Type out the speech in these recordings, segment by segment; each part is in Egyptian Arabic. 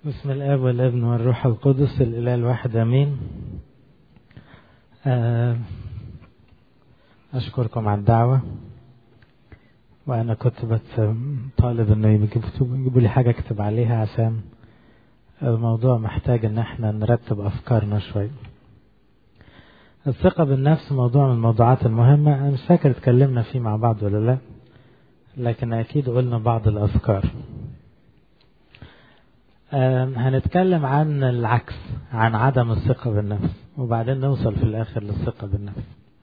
بسم الاب والابن والروح القدس الاله الواحد امين اشكركم على الدعوه وانا كنت بت طالب انه يجيبوا لي حاجه اكتب عليها عشان الموضوع محتاج ان احنا نرتب افكارنا شويه الثقه بالنفس موضوع من الموضوعات المهمه انا مش فاكر اتكلمنا فيه مع بعض ولا لا لكن اكيد قلنا بعض الافكار هنتكلم عن العكس عن عدم الثقة بالنفس وبعدين نوصل في الآخر للثقة بالنفس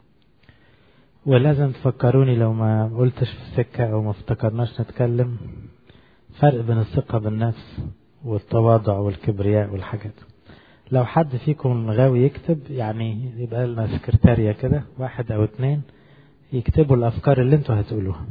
ولازم تفكروني لو ما قلتش في السكة أو ما افتكرناش نتكلم فرق بين الثقة بالنفس والتواضع والكبرياء والحاجات لو حد فيكم غاوي يكتب يعني يبقى لنا سكرتارية كده واحد أو اتنين يكتبوا الأفكار اللي انتوا هتقولوها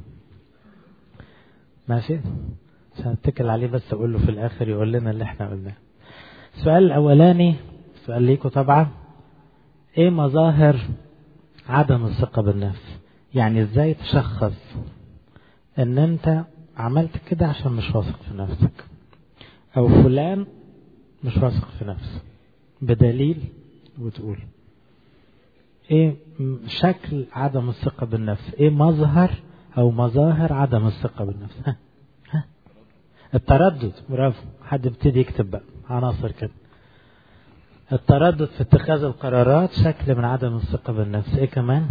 ماشي عشان اتكل عليه بس اقول له في الاخر يقول لنا اللي احنا قلناه السؤال الاولاني سؤال ليكم طبعا ايه مظاهر عدم الثقة بالنفس يعني ازاي تشخص ان انت عملت كده عشان مش واثق في نفسك او فلان مش واثق في نفسه بدليل وتقول ايه شكل عدم الثقة بالنفس ايه مظهر او مظاهر عدم الثقة بالنفس ها التردد برافو حد ابتدي يكتب بقى عناصر كده التردد في اتخاذ القرارات شكل من عدم الثقة بالنفس ايه كمان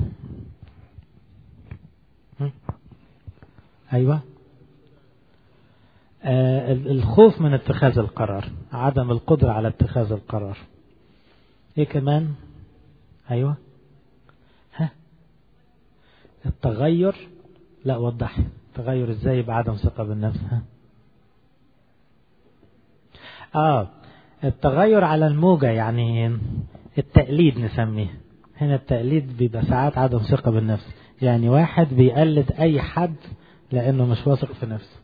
ايوه آه الخوف من اتخاذ القرار عدم القدرة على اتخاذ القرار ايه كمان ايوه ها التغير لا وضح تغير ازاي يبقى عدم ثقة بالنفس ها اه التغير على الموجة يعني التقليد نسميه هنا التقليد بيبقى ساعات عدم ثقة بالنفس يعني واحد بيقلد اي حد لانه مش واثق في نفسه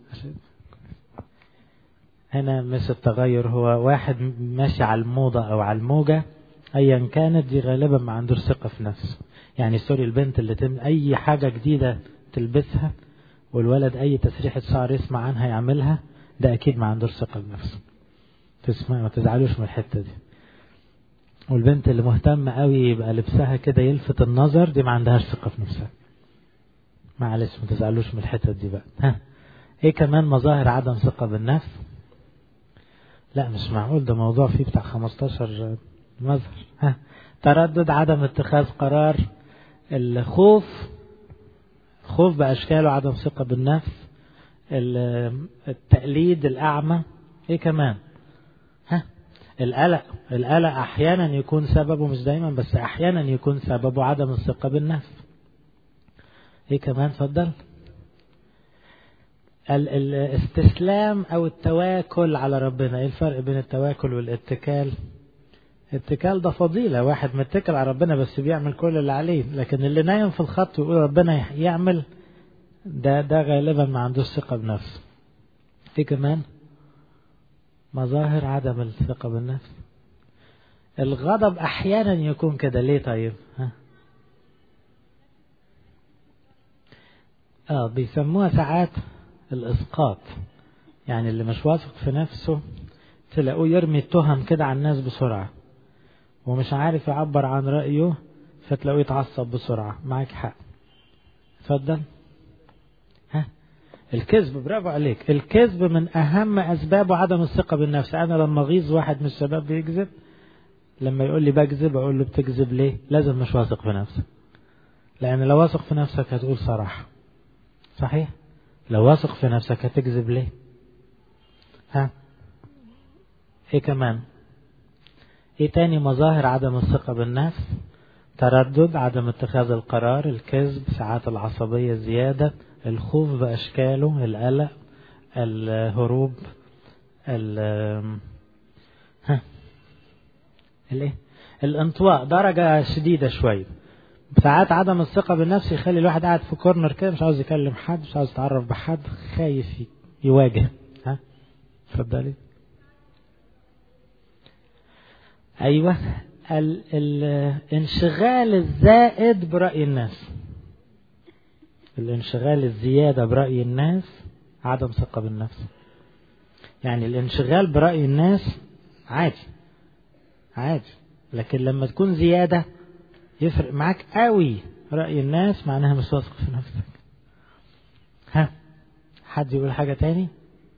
هنا مش التغير هو واحد ماشي على الموضة او على الموجة ايا كانت دي غالبا ما عندوش ثقة في نفسه يعني سوري البنت اللي تم اي حاجة جديدة تلبسها والولد اي تسريحة شعر يسمع عنها يعملها ده اكيد ما عندوش ثقة بنفسه تسمع ما تزعلوش من الحتة دي والبنت اللي مهتمة قوي يبقى لبسها كده يلفت النظر دي ما عندهاش ثقة في نفسها معلش ما تزعلوش من الحتة دي بقى ها ايه كمان مظاهر عدم ثقة بالنفس لا مش معقول ده موضوع فيه بتاع 15 مظهر ها تردد عدم اتخاذ قرار الخوف خوف بأشكاله عدم ثقة بالنفس التقليد الأعمى ايه كمان ها القلق القلق احيانا يكون سببه مش دايما بس احيانا يكون سببه عدم الثقة بالنفس ايه كمان اتفضل الاستسلام او التواكل على ربنا ايه الفرق بين التواكل والاتكال الاتكال ده فضيلة واحد متكل على ربنا بس بيعمل كل اللي عليه لكن اللي نايم في الخط ويقول ربنا يعمل ده ده غالبا ما عندوش ثقة بنفسه ايه كمان مظاهر عدم الثقة بالنفس الغضب أحيانا يكون كده ليه طيب ها؟ آه بيسموها ساعات الإسقاط يعني اللي مش واثق في نفسه تلاقوه يرمي التهم كده على الناس بسرعة ومش عارف يعبر عن رأيه فتلاقوه يتعصب بسرعة معاك حق اتفضل الكذب برافو عليك الكذب من أهم أسبابه عدم الثقة بالنفس أنا لما أغيظ واحد من الشباب بيكذب لما يقول لي بكذب أقول له بتكذب ليه لازم مش واثق في نفسك لأن لو واثق في نفسك هتقول صراحة صحيح لو واثق في نفسك هتكذب ليه ها ايه كمان ايه تاني مظاهر عدم الثقة بالنفس تردد عدم اتخاذ القرار الكذب ساعات العصبية زيادة الخوف بأشكاله القلق الهروب ال ها الايه الانطواء درجة شديدة شوية ساعات عدم الثقة بالنفس يخلي الواحد قاعد في كورنر كده مش عاوز يكلم حد مش عاوز يتعرف بحد خايف يواجه ها اتفضلي ايوه ال الانشغال الزائد برأي الناس الانشغال الزيادة برأي الناس عدم ثقة بالنفس يعني الانشغال برأي الناس عادي عادي لكن لما تكون زيادة يفرق معاك قوي رأي الناس معناها مش واثق في نفسك ها حد يقول حاجة تاني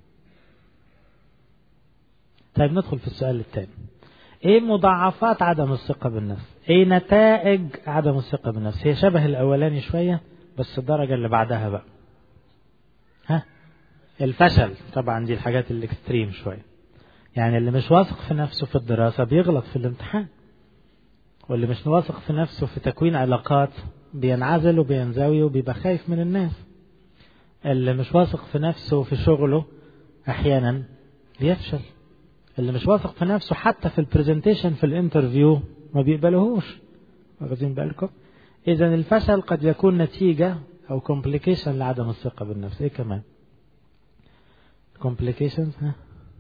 طيب ندخل في السؤال الثاني ايه مضاعفات عدم الثقة بالنفس ايه نتائج عدم الثقة بالنفس هي شبه الاولاني شوية بس الدرجة اللي بعدها بقى ها الفشل طبعا دي الحاجات الاكستريم شوية يعني اللي مش واثق في نفسه في الدراسة بيغلط في الامتحان واللي مش واثق في نفسه في تكوين علاقات بينعزل وبينزوي وبيبقى خايف من الناس اللي مش واثق في نفسه في شغله احيانا بيفشل اللي مش واثق في نفسه حتى في البرزنتيشن في الانترفيو ما بيقبلهوش واخدين بالكم اذا الفشل قد يكون نتيجه او كومبليكيشن لعدم الثقه بالنفس ايه كمان كومبليكيشنز ها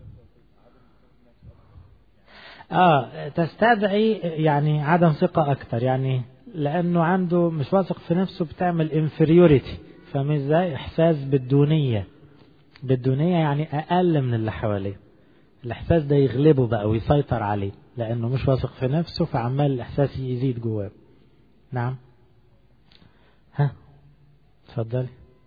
اه تستدعي يعني عدم ثقة أكتر يعني لأنه عنده مش واثق في نفسه بتعمل انفيريوريتي فاهم ازاي؟ إحساس بالدونية بالدونية يعني أقل من اللي حواليه الإحساس ده يغلبه بقى ويسيطر عليه لأنه مش واثق في نفسه فعمال الإحساس يزيد جواه نعم ها اتفضلي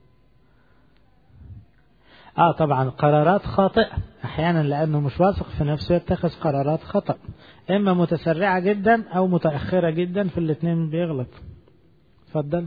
اه طبعا قرارات خاطئة احيانا لانه مش واثق في نفسه يتخذ قرارات خطأ اما متسرعة جدا او متأخرة جدا في الاثنين بيغلط اتفضل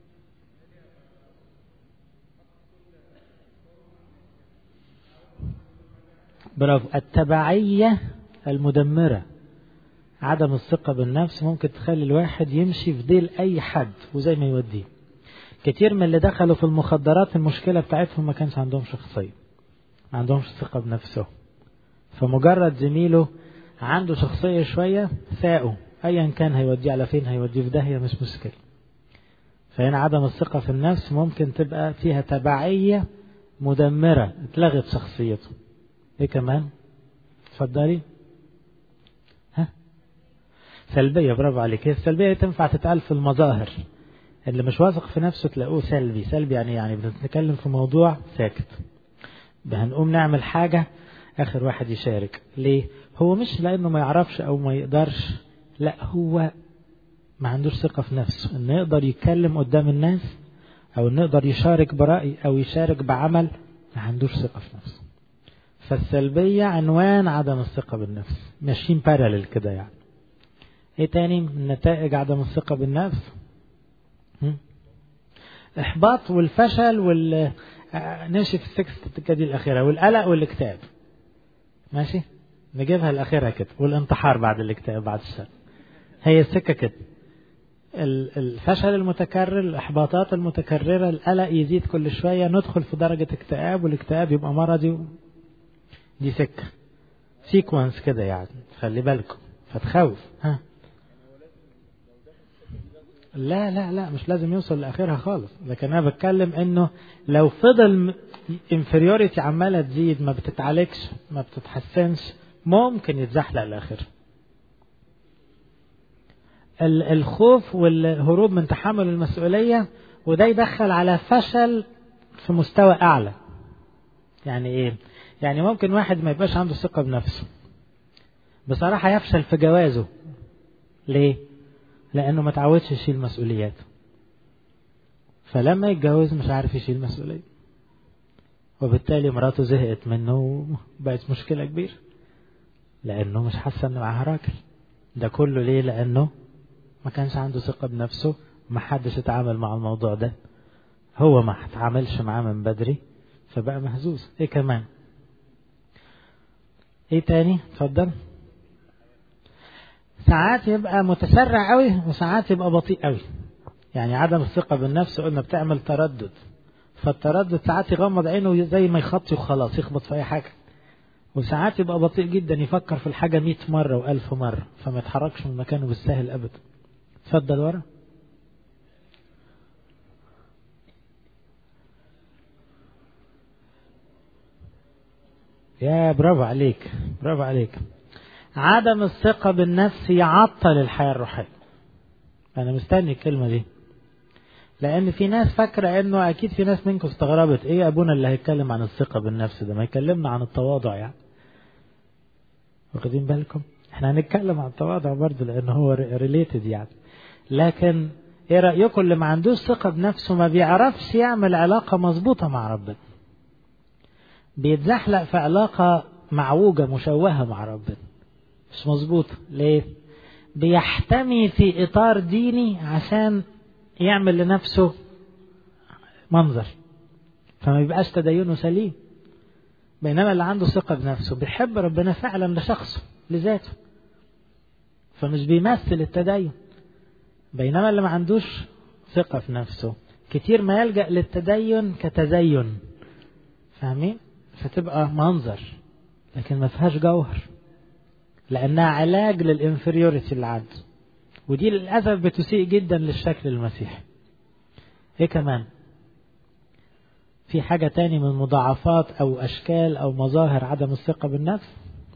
برافو التبعية المدمرة عدم الثقة بالنفس ممكن تخلي الواحد يمشي في ديل أي حد وزي ما يوديه كتير من اللي دخلوا في المخدرات المشكلة بتاعتهم ما كانش عندهم شخصية ما عندهمش ثقة بنفسه فمجرد زميله عنده شخصية شوية ساقه أيا كان هيوديه على فين هيوديه في داهية مش مشكلة فهنا عدم الثقة في النفس ممكن تبقى فيها تبعية مدمرة اتلغت شخصيته ايه كمان اتفضلي ها سلبية برافو عليك هي السلبية تنفع تتقال في المظاهر اللي مش واثق في نفسه تلاقوه سلبي سلبي يعني يعني بنتكلم في موضوع ساكت هنقوم نعمل حاجة آخر واحد يشارك ليه هو مش لأنه ما يعرفش أو ما يقدرش لا هو ما عندوش ثقة في نفسه إنه يقدر يتكلم قدام الناس أو إنه يقدر يشارك برأي أو يشارك بعمل ما عندوش ثقة في نفسه فالسلبية عنوان عدم الثقة بالنفس ماشيين بارلل كده يعني ايه تاني من نتائج عدم الثقة بالنفس احباط والفشل وال نمشي في السكس دي الاخيره والقلق والاكتئاب ماشي نجيبها الاخيره كده والانتحار بعد الاكتئاب بعد الشر هي السكه كده الفشل المتكرر الاحباطات المتكرره القلق يزيد كل شويه ندخل في درجه اكتئاب والاكتئاب يبقى مرضي دي سكه سيكونس كده يعني خلي بالكم فتخوف ها لا لا لا مش لازم يوصل لاخرها خالص لكن انا بتكلم انه لو فضل انفيريوريتي عماله تزيد ما بتتعالجش ما بتتحسنش ممكن يتزحلق لاخر الخوف والهروب من تحمل المسؤوليه وده يدخل على فشل في مستوى اعلى يعني ايه يعني ممكن واحد ما يبقاش عنده ثقه بنفسه بصراحه يفشل في جوازه ليه لانه ما تعودش يشيل مسؤوليات فلما يتجوز مش عارف يشيل مسؤوليه وبالتالي مراته زهقت منه وبقت مشكله كبيره لانه مش حاسه ان معاها راجل ده كله ليه لانه ما كانش عنده ثقه بنفسه ما حدش اتعامل مع الموضوع ده هو ما اتعاملش معاه من بدري فبقى مهزوز ايه كمان ايه تاني اتفضل ساعات يبقى متسرع قوي وساعات يبقى بطيء قوي يعني عدم الثقة بالنفس قلنا بتعمل تردد فالتردد ساعات يغمض عينه زي ما يخطي وخلاص يخبط في أي حاجة وساعات يبقى بطيء جدا يفكر في الحاجة مئة مرة وألف مرة فما يتحركش من مكانه بالسهل أبدا اتفضل ورا يا برافو عليك برافو عليك عدم الثقة بالنفس يعطل الحياة الروحية أنا مستني الكلمة دي لان في ناس فاكره انه اكيد في ناس منكم استغربت ايه ابونا اللي هيتكلم عن الثقه بالنفس ده ما يكلمنا عن التواضع يعني واخدين بالكم احنا هنتكلم عن التواضع برضه لان هو ريليتد يعني لكن ايه رايكم اللي ما عندوش ثقه بنفسه ما بيعرفش يعمل علاقه مظبوطه مع ربنا بيتزحلق في علاقه معوجه مشوهه مع ربنا مش مظبوطه ليه بيحتمي في اطار ديني عشان يعمل لنفسه منظر فما بيبقاش تدينه سليم بينما اللي عنده ثقة بنفسه بيحب ربنا فعلا لشخصه لذاته فمش بيمثل التدين بينما اللي ما عندوش ثقة في نفسه كتير ما يلجأ للتدين كتزين فاهمين فتبقى منظر لكن ما فيهاش جوهر لأنها علاج للإنفريوريتي اللي عنده ودي للأسف بتسيء جدا للشكل المسيحي ايه كمان في حاجة تاني من مضاعفات أو أشكال أو مظاهر عدم الثقة بالنفس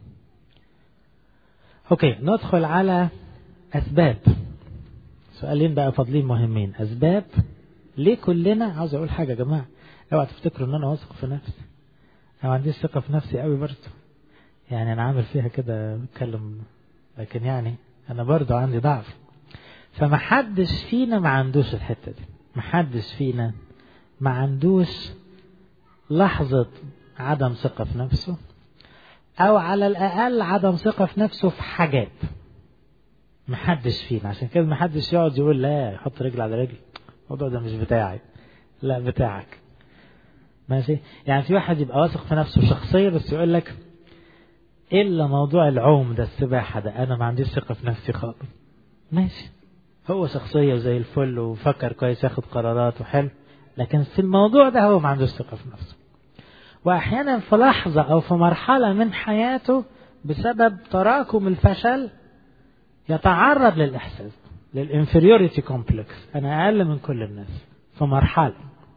أوكي ندخل على أسباب سؤالين بقى فاضلين مهمين أسباب ليه كلنا عاوز أقول حاجة يا جماعة اوعى تفتكروا إن أنا واثق في نفسي أنا ما عنديش ثقة في نفسي قوي برضه يعني أنا عامل فيها كده بتكلم لكن يعني أنا برضه عندي ضعف فمحدش فينا ما عندوش الحتة دي محدش فينا ما عندوش لحظة عدم ثقة في نفسه أو على الأقل عدم ثقة في نفسه في حاجات محدش فينا عشان كده محدش يقعد يقول لا يحط رجل على رجل الموضوع ده مش بتاعي لا بتاعك ماشي يعني في واحد يبقى واثق في نفسه شخصيا بس يقول لك إلا موضوع العوم ده السباحة ده أنا ما عنديش ثقة في نفسي خالص ماشي هو شخصية زي الفل وفكر كويس ياخد قرارات وحلو لكن في الموضوع ده هو ما عندوش ثقة في نفسه وأحيانا في لحظة أو في مرحلة من حياته بسبب تراكم الفشل يتعرض للإحساس للإنفيريوريتي كومبلكس أنا أقل من كل الناس في مرحلة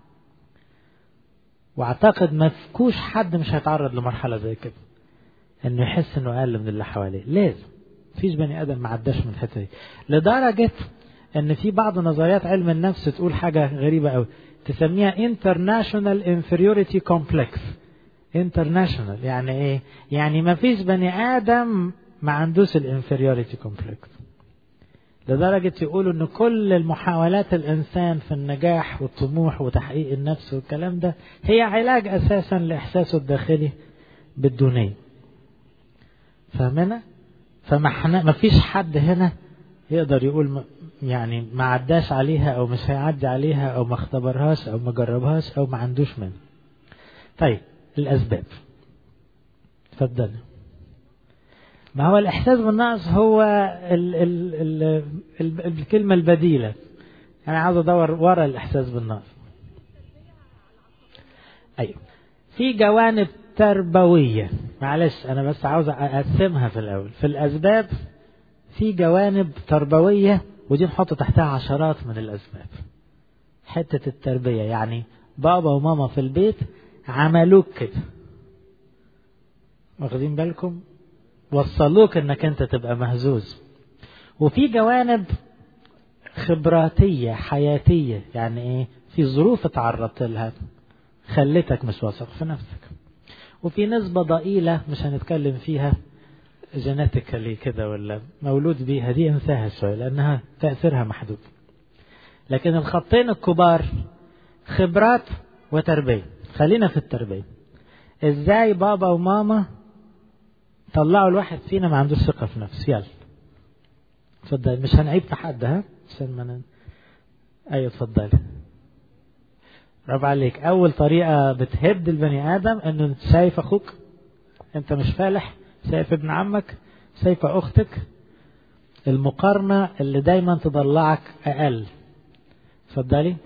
وأعتقد ما فيكوش حد مش هيتعرض لمرحلة زي كده إنه يحس إنه أقل من اللي حواليه لازم مفيش بني آدم ما عداش من الحتة دي لدرجة إن في بعض نظريات علم النفس تقول حاجة غريبة أوي تسميها international inferiority complex international يعني ايه يعني ما فيش بني ادم ما عندوش الانفيريوريتي كومبلكس لدرجة يقولوا ان كل المحاولات الانسان في النجاح والطموح وتحقيق النفس والكلام ده هي علاج اساسا لاحساسه الداخلي بالدونية فاهمنا فما ما فيش حد هنا يقدر يقول يعني ما عداش عليها او مش هيعدي عليها او ما اختبرهاش او ما جربهاش او ما عندوش منها طيب الاسباب اتفضل ما هو الاحساس بالنقص هو ال ال ال ال الكلمه البديله انا عاوز ادور ورا الاحساس بالنقص ايوه في جوانب تربويه معلش انا بس عاوز اقسمها في الاول في الاسباب في جوانب تربويه ودي نحط تحتها عشرات من الأسباب حتة التربية يعني بابا وماما في البيت عملوك كده واخدين بالكم وصلوك انك انت تبقى مهزوز وفي جوانب خبراتية حياتية يعني ايه في ظروف تعرضت لها خلتك مش واثق في نفسك وفي نسبة ضئيلة مش هنتكلم فيها جينيتيكالي كده ولا مولود بيها دي انساها شوية لأنها تأثيرها محدود لكن الخطين الكبار خبرات وتربية خلينا في التربية ازاي بابا وماما طلعوا الواحد فينا ما عندوش ثقة في نفسه يلا اتفضل مش هنعيب في حد ها عشان ما ن... ايوه اتفضلي برافو عليك اول طريقة بتهد البني ادم انه انت شايف اخوك انت مش فالح شايف ابن عمك شايفة أختك المقارنة اللي دايما تضلعك أقل اتفضلي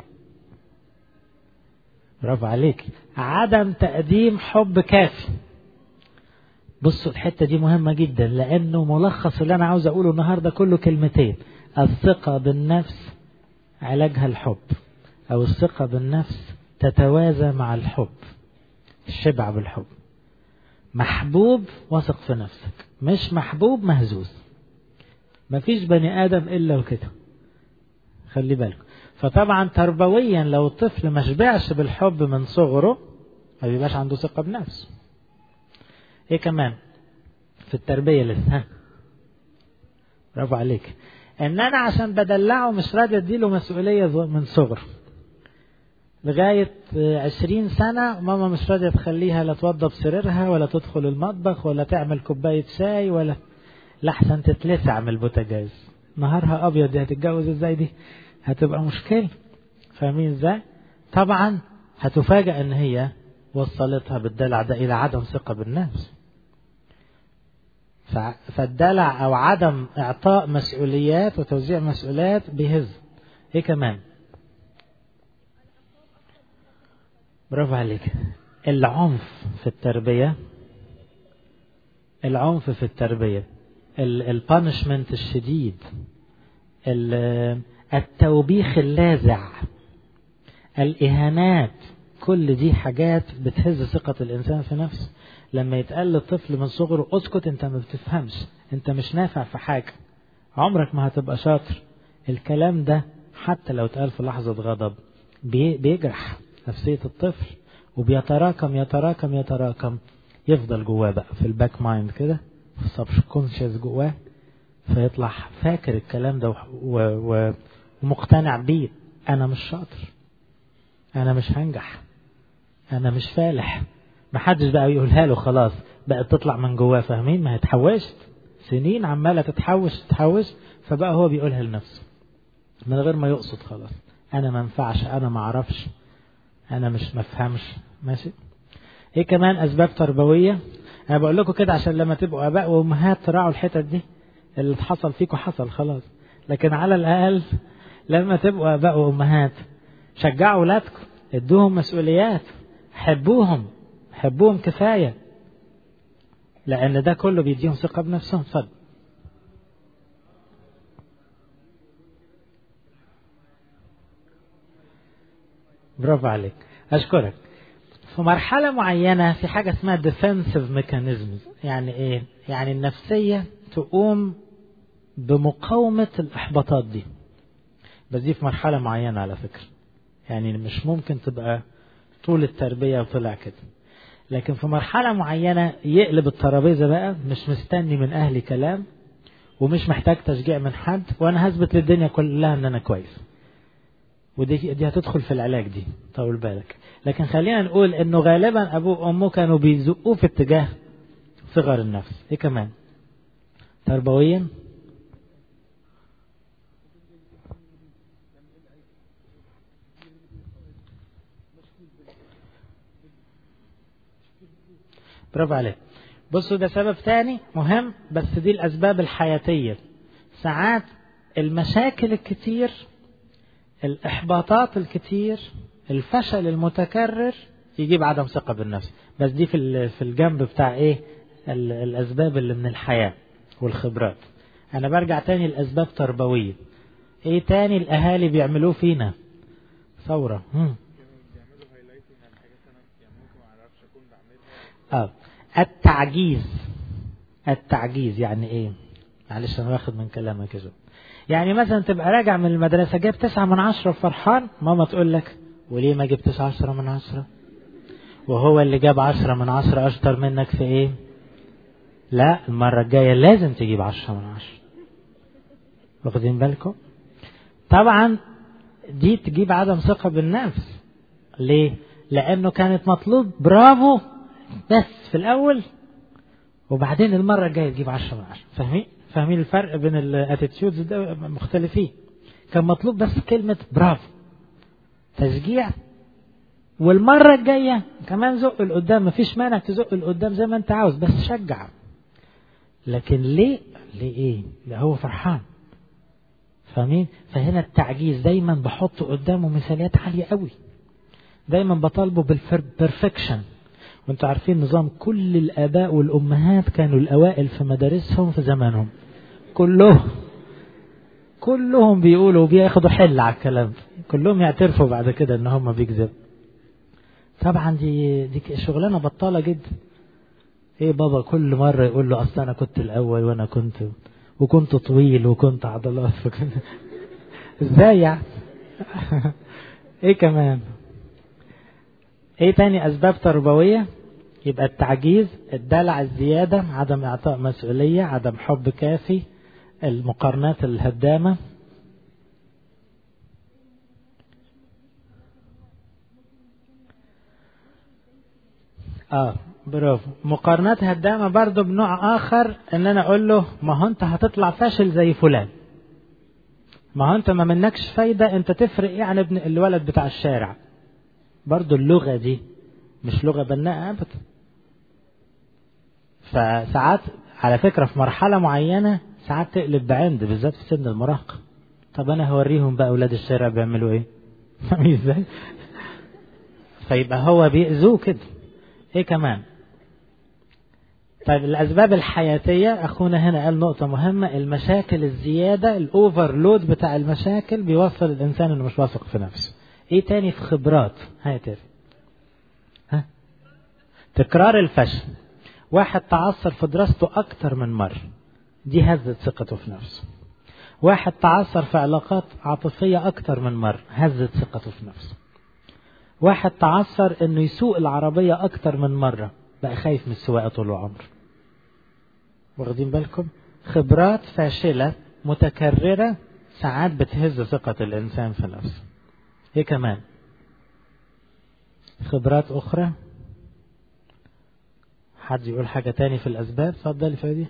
برافو عليك عدم تقديم حب كافي بصوا الحتة دي مهمة جدا لأنه ملخص اللي أنا عاوز أقوله النهاردة كله كلمتين الثقة بالنفس علاجها الحب أو الثقة بالنفس تتوازى مع الحب الشبع بالحب محبوب واثق في نفسك مش محبوب مهزوز مفيش بني ادم الا وكده خلي بالك فطبعا تربويا لو الطفل ما شبعش بالحب من صغره ما بيبقاش عنده ثقة بنفسه ايه كمان في التربية لسه برافو عليك ان انا عشان بدلعه مش راضي اديله مسؤولية من صغره لغاية عشرين سنة ماما مش راضية تخليها لا توضب سريرها ولا تدخل المطبخ ولا تعمل كوباية شاي ولا لحسن تتلسع من البوتاجاز نهارها ابيض دي هتتجوز ازاي دي هتبقى مشكلة فاهمين ازاي طبعا هتفاجأ ان هي وصلتها بالدلع ده الى عدم ثقة بالنفس فالدلع او عدم اعطاء مسؤوليات وتوزيع مسؤوليات بيهز ايه كمان برافو عليك العنف في التربية العنف في التربية البانشمنت الشديد التوبيخ اللاذع الإهانات كل دي حاجات بتهز ثقة الإنسان في نفسه لما يتقال للطفل من صغره اسكت انت ما بتفهمش انت مش نافع في حاجة عمرك ما هتبقى شاطر الكلام ده حتى لو اتقال في لحظة غضب بيجرح نفسية الطفل وبيتراكم يتراكم يتراكم يفضل جواه بقى في الباك مايند كده في السبش كونشس جواه فيطلع فاكر الكلام ده ومقتنع بيه انا مش شاطر انا مش هنجح انا مش فالح محدش بقى يقولها له خلاص بقت تطلع من جواه فاهمين ما هي اتحوشت سنين عمالة تتحوش تتحوش فبقى هو بيقولها لنفسه من غير ما يقصد خلاص انا ما ينفعش انا ما اعرفش انا مش مفهمش ماشي ايه كمان اسباب تربوية انا بقول لكم كده عشان لما تبقوا اباء وامهات تراعوا الحتت دي اللي حصل فيكم حصل خلاص لكن على الاقل لما تبقوا اباء وامهات شجعوا اولادكم ادوهم مسؤوليات حبوهم حبوهم كفاية لأن ده كله بيديهم ثقة بنفسهم اتفضل برافو عليك أشكرك في مرحلة معينة في حاجة اسمها defensive mechanisms يعني إيه؟ يعني النفسية تقوم بمقاومة الإحباطات دي بس دي في مرحلة معينة على فكرة يعني مش ممكن تبقى طول التربية وطلع كده لكن في مرحلة معينة يقلب الترابيزة بقى مش مستني من أهلي كلام ومش محتاج تشجيع من حد وأنا هثبت للدنيا كلها إن أنا كويس ودي دي هتدخل في العلاج دي طول بالك لكن خلينا نقول إنه غالبا أبوه وأمه كانوا بيزقوه في اتجاه صغر النفس إيه كمان تربويا برافو عليك بصوا ده سبب تاني مهم بس دي الأسباب الحياتية ساعات المشاكل الكتير الإحباطات الكتير الفشل المتكرر يجيب عدم ثقة بالنفس بس دي في في الجنب بتاع إيه الأسباب اللي من الحياة والخبرات أنا برجع تاني الأسباب تربوية إيه تاني الأهالي بيعملوه فينا ثورة هم. اه التعجيز التعجيز يعني ايه معلش انا واخد من كلامك كده يعني مثلا تبقى راجع من المدرسة جايب تسعة من عشرة وفرحان ماما تقول لك وليه ما جبتش عشرة من عشرة وهو اللي جاب عشرة من عشرة أشطر منك في إيه لا المرة الجاية لازم تجيب عشرة من عشرة واخدين بالكم طبعا دي تجيب عدم ثقة بالنفس ليه لأنه كانت مطلوب برافو بس في الأول وبعدين المرة الجاية تجيب عشرة من عشرة فاهمين فاهمين الفرق بين الاتيتيودز ده مختلفين كان مطلوب بس كلمة برافو تشجيع والمرة الجاية كمان زق لقدام مفيش مانع تزق لقدام زي ما انت عاوز بس شجع لكن ليه ليه ايه لا هو فرحان فاهمين فهنا التعجيز دايما بحط قدامه مثاليات عالية قوي دايما بطالبه بالبرفكشن وانتوا عارفين نظام كل الآباء والأمهات كانوا الأوائل في مدارسهم في زمانهم كلهم كلهم بيقولوا بياخدوا حل على الكلام كلهم يعترفوا بعد كده ان هم بيكذبوا طبعا دي دي شغلانه بطاله جدا ايه بابا كل مره يقول له اصل انا كنت الاول وانا كنت وكنت طويل وكنت عضلات فكنت ازاي يعني ايه كمان ايه تاني اسباب تربوية يبقى التعجيز الدلع الزيادة عدم اعطاء مسؤولية عدم حب كافي المقارنات الهدامة اه برافو مقارنات هدامة برضو بنوع آخر إن أنا أقول له ما هو أنت هتطلع فاشل زي فلان ما هو أنت ما منكش فايدة أنت تفرق إيه عن ابن الولد بتاع الشارع برضو اللغة دي مش لغة بناءة أبدا فساعات على فكرة في مرحلة معينة ساعات تقلب بعند بالذات في سن المراهقة طب أنا هوريهم بقى أولاد الشارع بيعملوا إيه فاهمين إزاي فيبقى هو بيأذوه كده إيه كمان طيب الأسباب الحياتية أخونا هنا قال نقطة مهمة المشاكل الزيادة الأوفرلود بتاع المشاكل بيوصل الإنسان إنه مش واثق في نفسه إيه تاني في خبرات هاي تاني ها تكرار الفشل واحد تعثر في دراسته أكتر من مرة دي هزت ثقته في نفسه واحد تعثر في علاقات عاطفية أكتر من مرة هزت ثقته في نفسه واحد تعثر إنه يسوق العربية أكتر من مرة بقى خايف من السواقة طول العمر واخدين بالكم خبرات فاشلة متكررة ساعات بتهز ثقة الإنسان في نفسه إيه كمان خبرات أخرى حد يقول حاجة تاني في الأسباب اتفضل فادي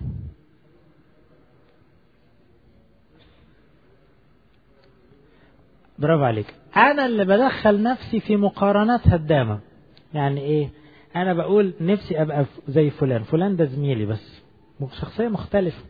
برافو عليك أنا اللي بدخل نفسي في مقارنات هدامة يعني إيه أنا بقول نفسي أبقى زي فلان فلان ده زميلي بس شخصية مختلفة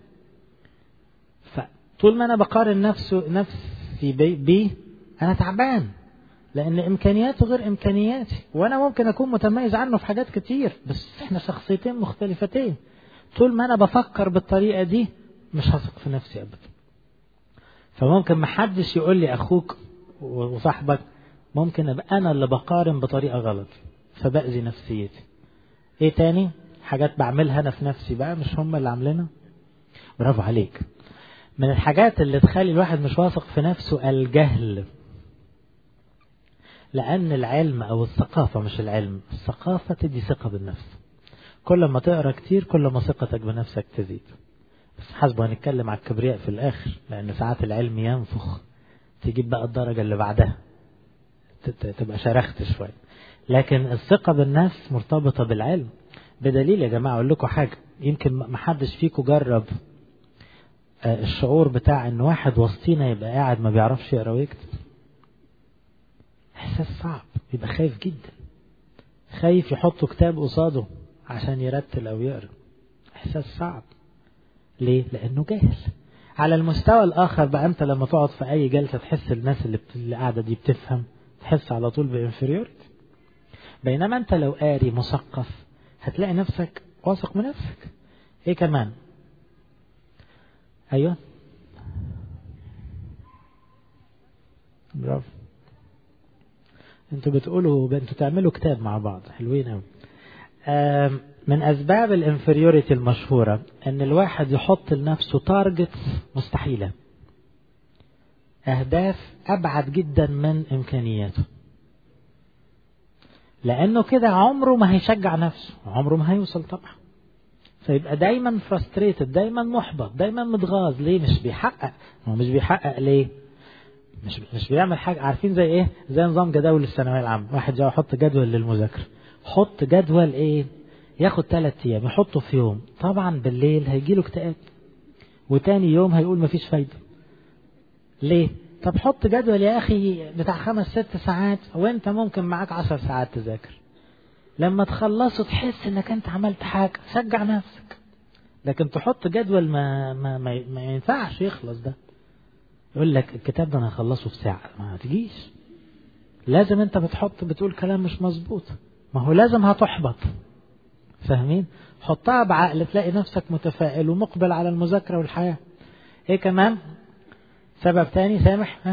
فطول ما أنا بقارن نفسه نفسي بيه أنا تعبان لأن إمكانياته غير إمكانياتي وأنا ممكن أكون متميز عنه في حاجات كتير بس إحنا شخصيتين مختلفتين طول ما أنا بفكر بالطريقة دي مش هثق في نفسي أبدا فممكن محدش يقول لي أخوك وصاحبك ممكن أبقى أنا اللي بقارن بطريقة غلط فبأذي نفسيتي إيه تاني حاجات بعملها أنا في نفسي بقى مش هم اللي عاملينها برافو عليك من الحاجات اللي تخلي الواحد مش واثق في نفسه الجهل لأن العلم أو الثقافة مش العلم الثقافة تدي ثقة بالنفس كل ما تقرأ كتير كل ما ثقتك بنفسك تزيد بس حسب هنتكلم على الكبرياء في الآخر لأن ساعات العلم ينفخ تجيب بقى الدرجة اللي بعدها تبقى شرخت شوية لكن الثقة بالنفس مرتبطة بالعلم بدليل يا جماعة أقول لكم حاجة يمكن ما حدش فيكم جرب الشعور بتاع ان واحد وسطينا يبقى قاعد ما بيعرفش يقرا ويكتب احساس صعب يبقى خايف جدا خايف يحط كتاب قصاده عشان يرتل او يقرا احساس صعب ليه لانه جاهل على المستوى الاخر بقى انت لما تقعد في اي جلسه تحس الناس اللي, بت... اللي قاعده دي بتفهم تحس على طول بانفيريورتي بينما انت لو قاري مثقف هتلاقي نفسك واثق من نفسك ايه كمان ايوه برافو انتوا بتقولوا انتوا تعملوا كتاب مع بعض حلوين قوي من اسباب الانفيريوريتي المشهوره ان الواحد يحط لنفسه تارجتس مستحيله اهداف ابعد جدا من امكانياته لانه كده عمره ما هيشجع نفسه عمره ما هيوصل طبعا فيبقى دايما فرستريتد دايما محبط دايما متغاظ ليه مش بيحقق هو مش بيحقق ليه مش مش بيعمل حاجه عارفين زي ايه زي نظام جداول الثانويه العامه واحد جاي يحط جدول للمذاكره حط جدول ايه ياخد ثلاث ايام يحطه في يوم طبعا بالليل هيجي له اكتئاب وتاني يوم هيقول مفيش فايده ليه طب حط جدول يا اخي بتاع خمس ست ساعات وانت ممكن معاك عشر ساعات تذاكر لما تخلصه تحس انك انت عملت حاجة شجع نفسك لكن تحط جدول ما ما ما, ما ينفعش يخلص ده يقول لك الكتاب ده انا هخلصه في ساعة ما تجيش لازم انت بتحط بتقول كلام مش مظبوط ما هو لازم هتحبط فاهمين حطها بعقل تلاقي نفسك متفائل ومقبل على المذاكرة والحياة ايه كمان سبب تاني سامح ها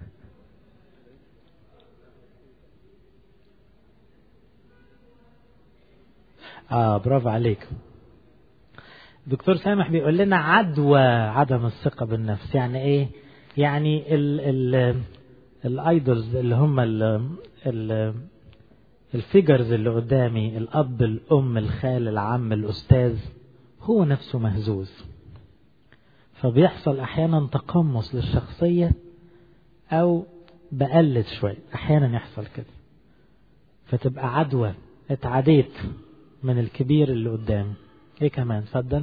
اه برافو عليك دكتور سامح بيقول لنا عدوى عدم الثقة بالنفس يعني ايه يعني ال ال الايدولز اللي هم ال ال الفيجرز اللي قدامي الاب الام الخال العم الاستاذ هو نفسه مهزوز فبيحصل احيانا تقمص للشخصيه او بقلد شويه احيانا يحصل كده فتبقى عدوى اتعديت من الكبير اللي قدامي ايه كمان اتفضل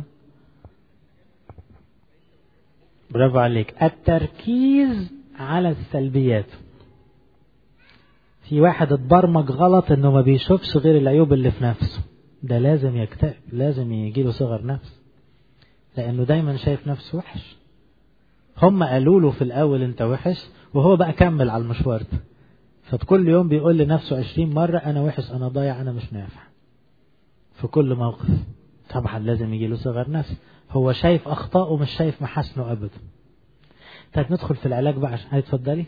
برافو عليك التركيز على السلبيات في واحد اتبرمج غلط انه ما بيشوفش غير العيوب اللي في نفسه ده لازم يكتئب لازم يجيله صغر نفس لانه دايما شايف نفسه وحش هم قالوا له في الاول انت وحش وهو بقى كمل على المشوار ده فكل يوم بيقول لنفسه عشرين مرة أنا وحش أنا ضايع أنا مش نافع في كل موقف طبعا لازم يجي له صغر نفس هو شايف أخطاءه ومش شايف محاسنه أبدا طيب ندخل في العلاج بقى عشان هتفضلي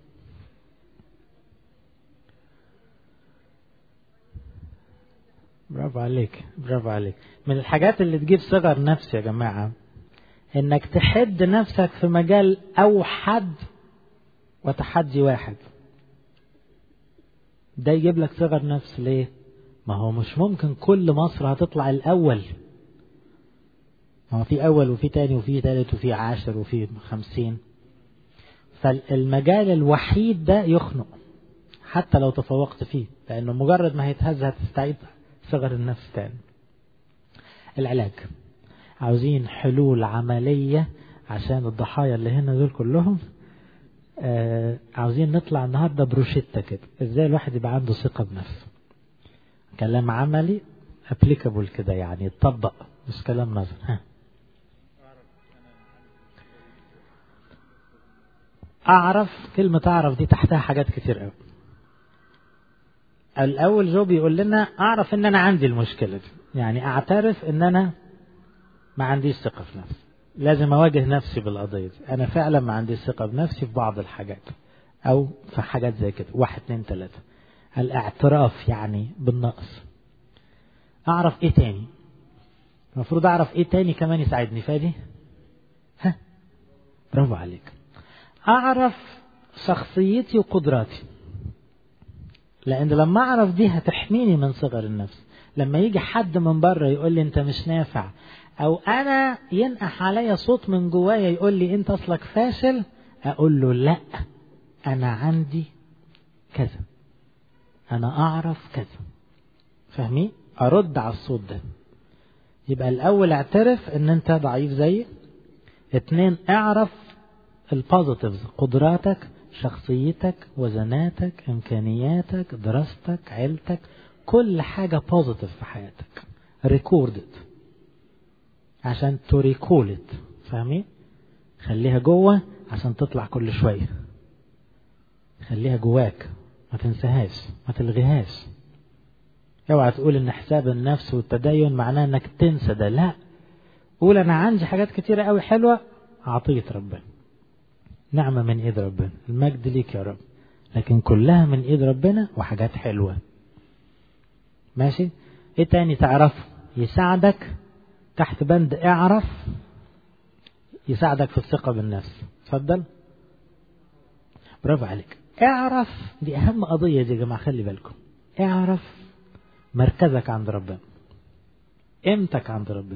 برافو عليك برافو عليك من الحاجات اللي تجيب صغر نفس يا جماعة انك تحد نفسك في مجال اوحد وتحدي واحد ده يجيب لك صغر نفس ليه ما هو مش ممكن كل مصر هتطلع الاول ما هو في اول وفي تاني وفي تالت وفي عاشر وفي خمسين فالمجال الوحيد ده يخنق حتى لو تفوقت فيه لانه مجرد ما هيتهز هتستعيد صغر النفس تاني العلاج عاوزين حلول عملية عشان الضحايا اللي هنا دول كلهم آه عاوزين نطلع النهاردة بروشيتا كده ازاي الواحد يبقى عنده ثقة بنفسه كلام عملي ابليكابل كده يعني يتطبق مش كلام نظر ها اعرف كلمة اعرف دي تحتها حاجات كتير قوي الاول جو بيقول لنا اعرف ان انا عندي المشكلة دي يعني اعترف ان انا ما عنديش ثقة في نفسي لازم اواجه نفسي بالقضية دي انا فعلا ما عنديش ثقة بنفسي في بعض الحاجات او في حاجات زي كده واحد اتنين تلاتة الاعتراف يعني بالنقص اعرف ايه تاني المفروض اعرف ايه تاني كمان يساعدني فادي ها برافو عليك اعرف شخصيتي وقدراتي لان لما اعرف دي هتحميني من صغر النفس لما يجي حد من بره يقول لي انت مش نافع او انا ينقح عليا صوت من جوايا يقول لي انت اصلك فاشل اقول له لا انا عندي كذا انا اعرف كذا فاهمين ارد على الصوت ده يبقى الاول اعترف ان انت ضعيف زيي اتنين اعرف البوزيتيفز قدراتك شخصيتك وزناتك امكانياتك دراستك عيلتك كل حاجة بوزيتيف في حياتك ريكوردد عشان تريكولت فاهمين خليها جوه عشان تطلع كل شوية خليها جواك ما تنساهاش ما تلغيهاش اوعى تقول ان حساب النفس والتدين معناه انك تنسى ده لا قول انا عندي حاجات كتيرة قوي حلوة عطية ربنا نعمة من ايد ربنا المجد ليك يا رب لكن كلها من ايد ربنا وحاجات حلوة ماشي ايه تاني تعرفه يساعدك تحت بند اعرف يساعدك في الثقة بالنفس اتفضل برافو عليك اعرف دي اهم قضية دي يا جماعة خلي بالكم اعرف مركزك عند ربنا قيمتك عند ربنا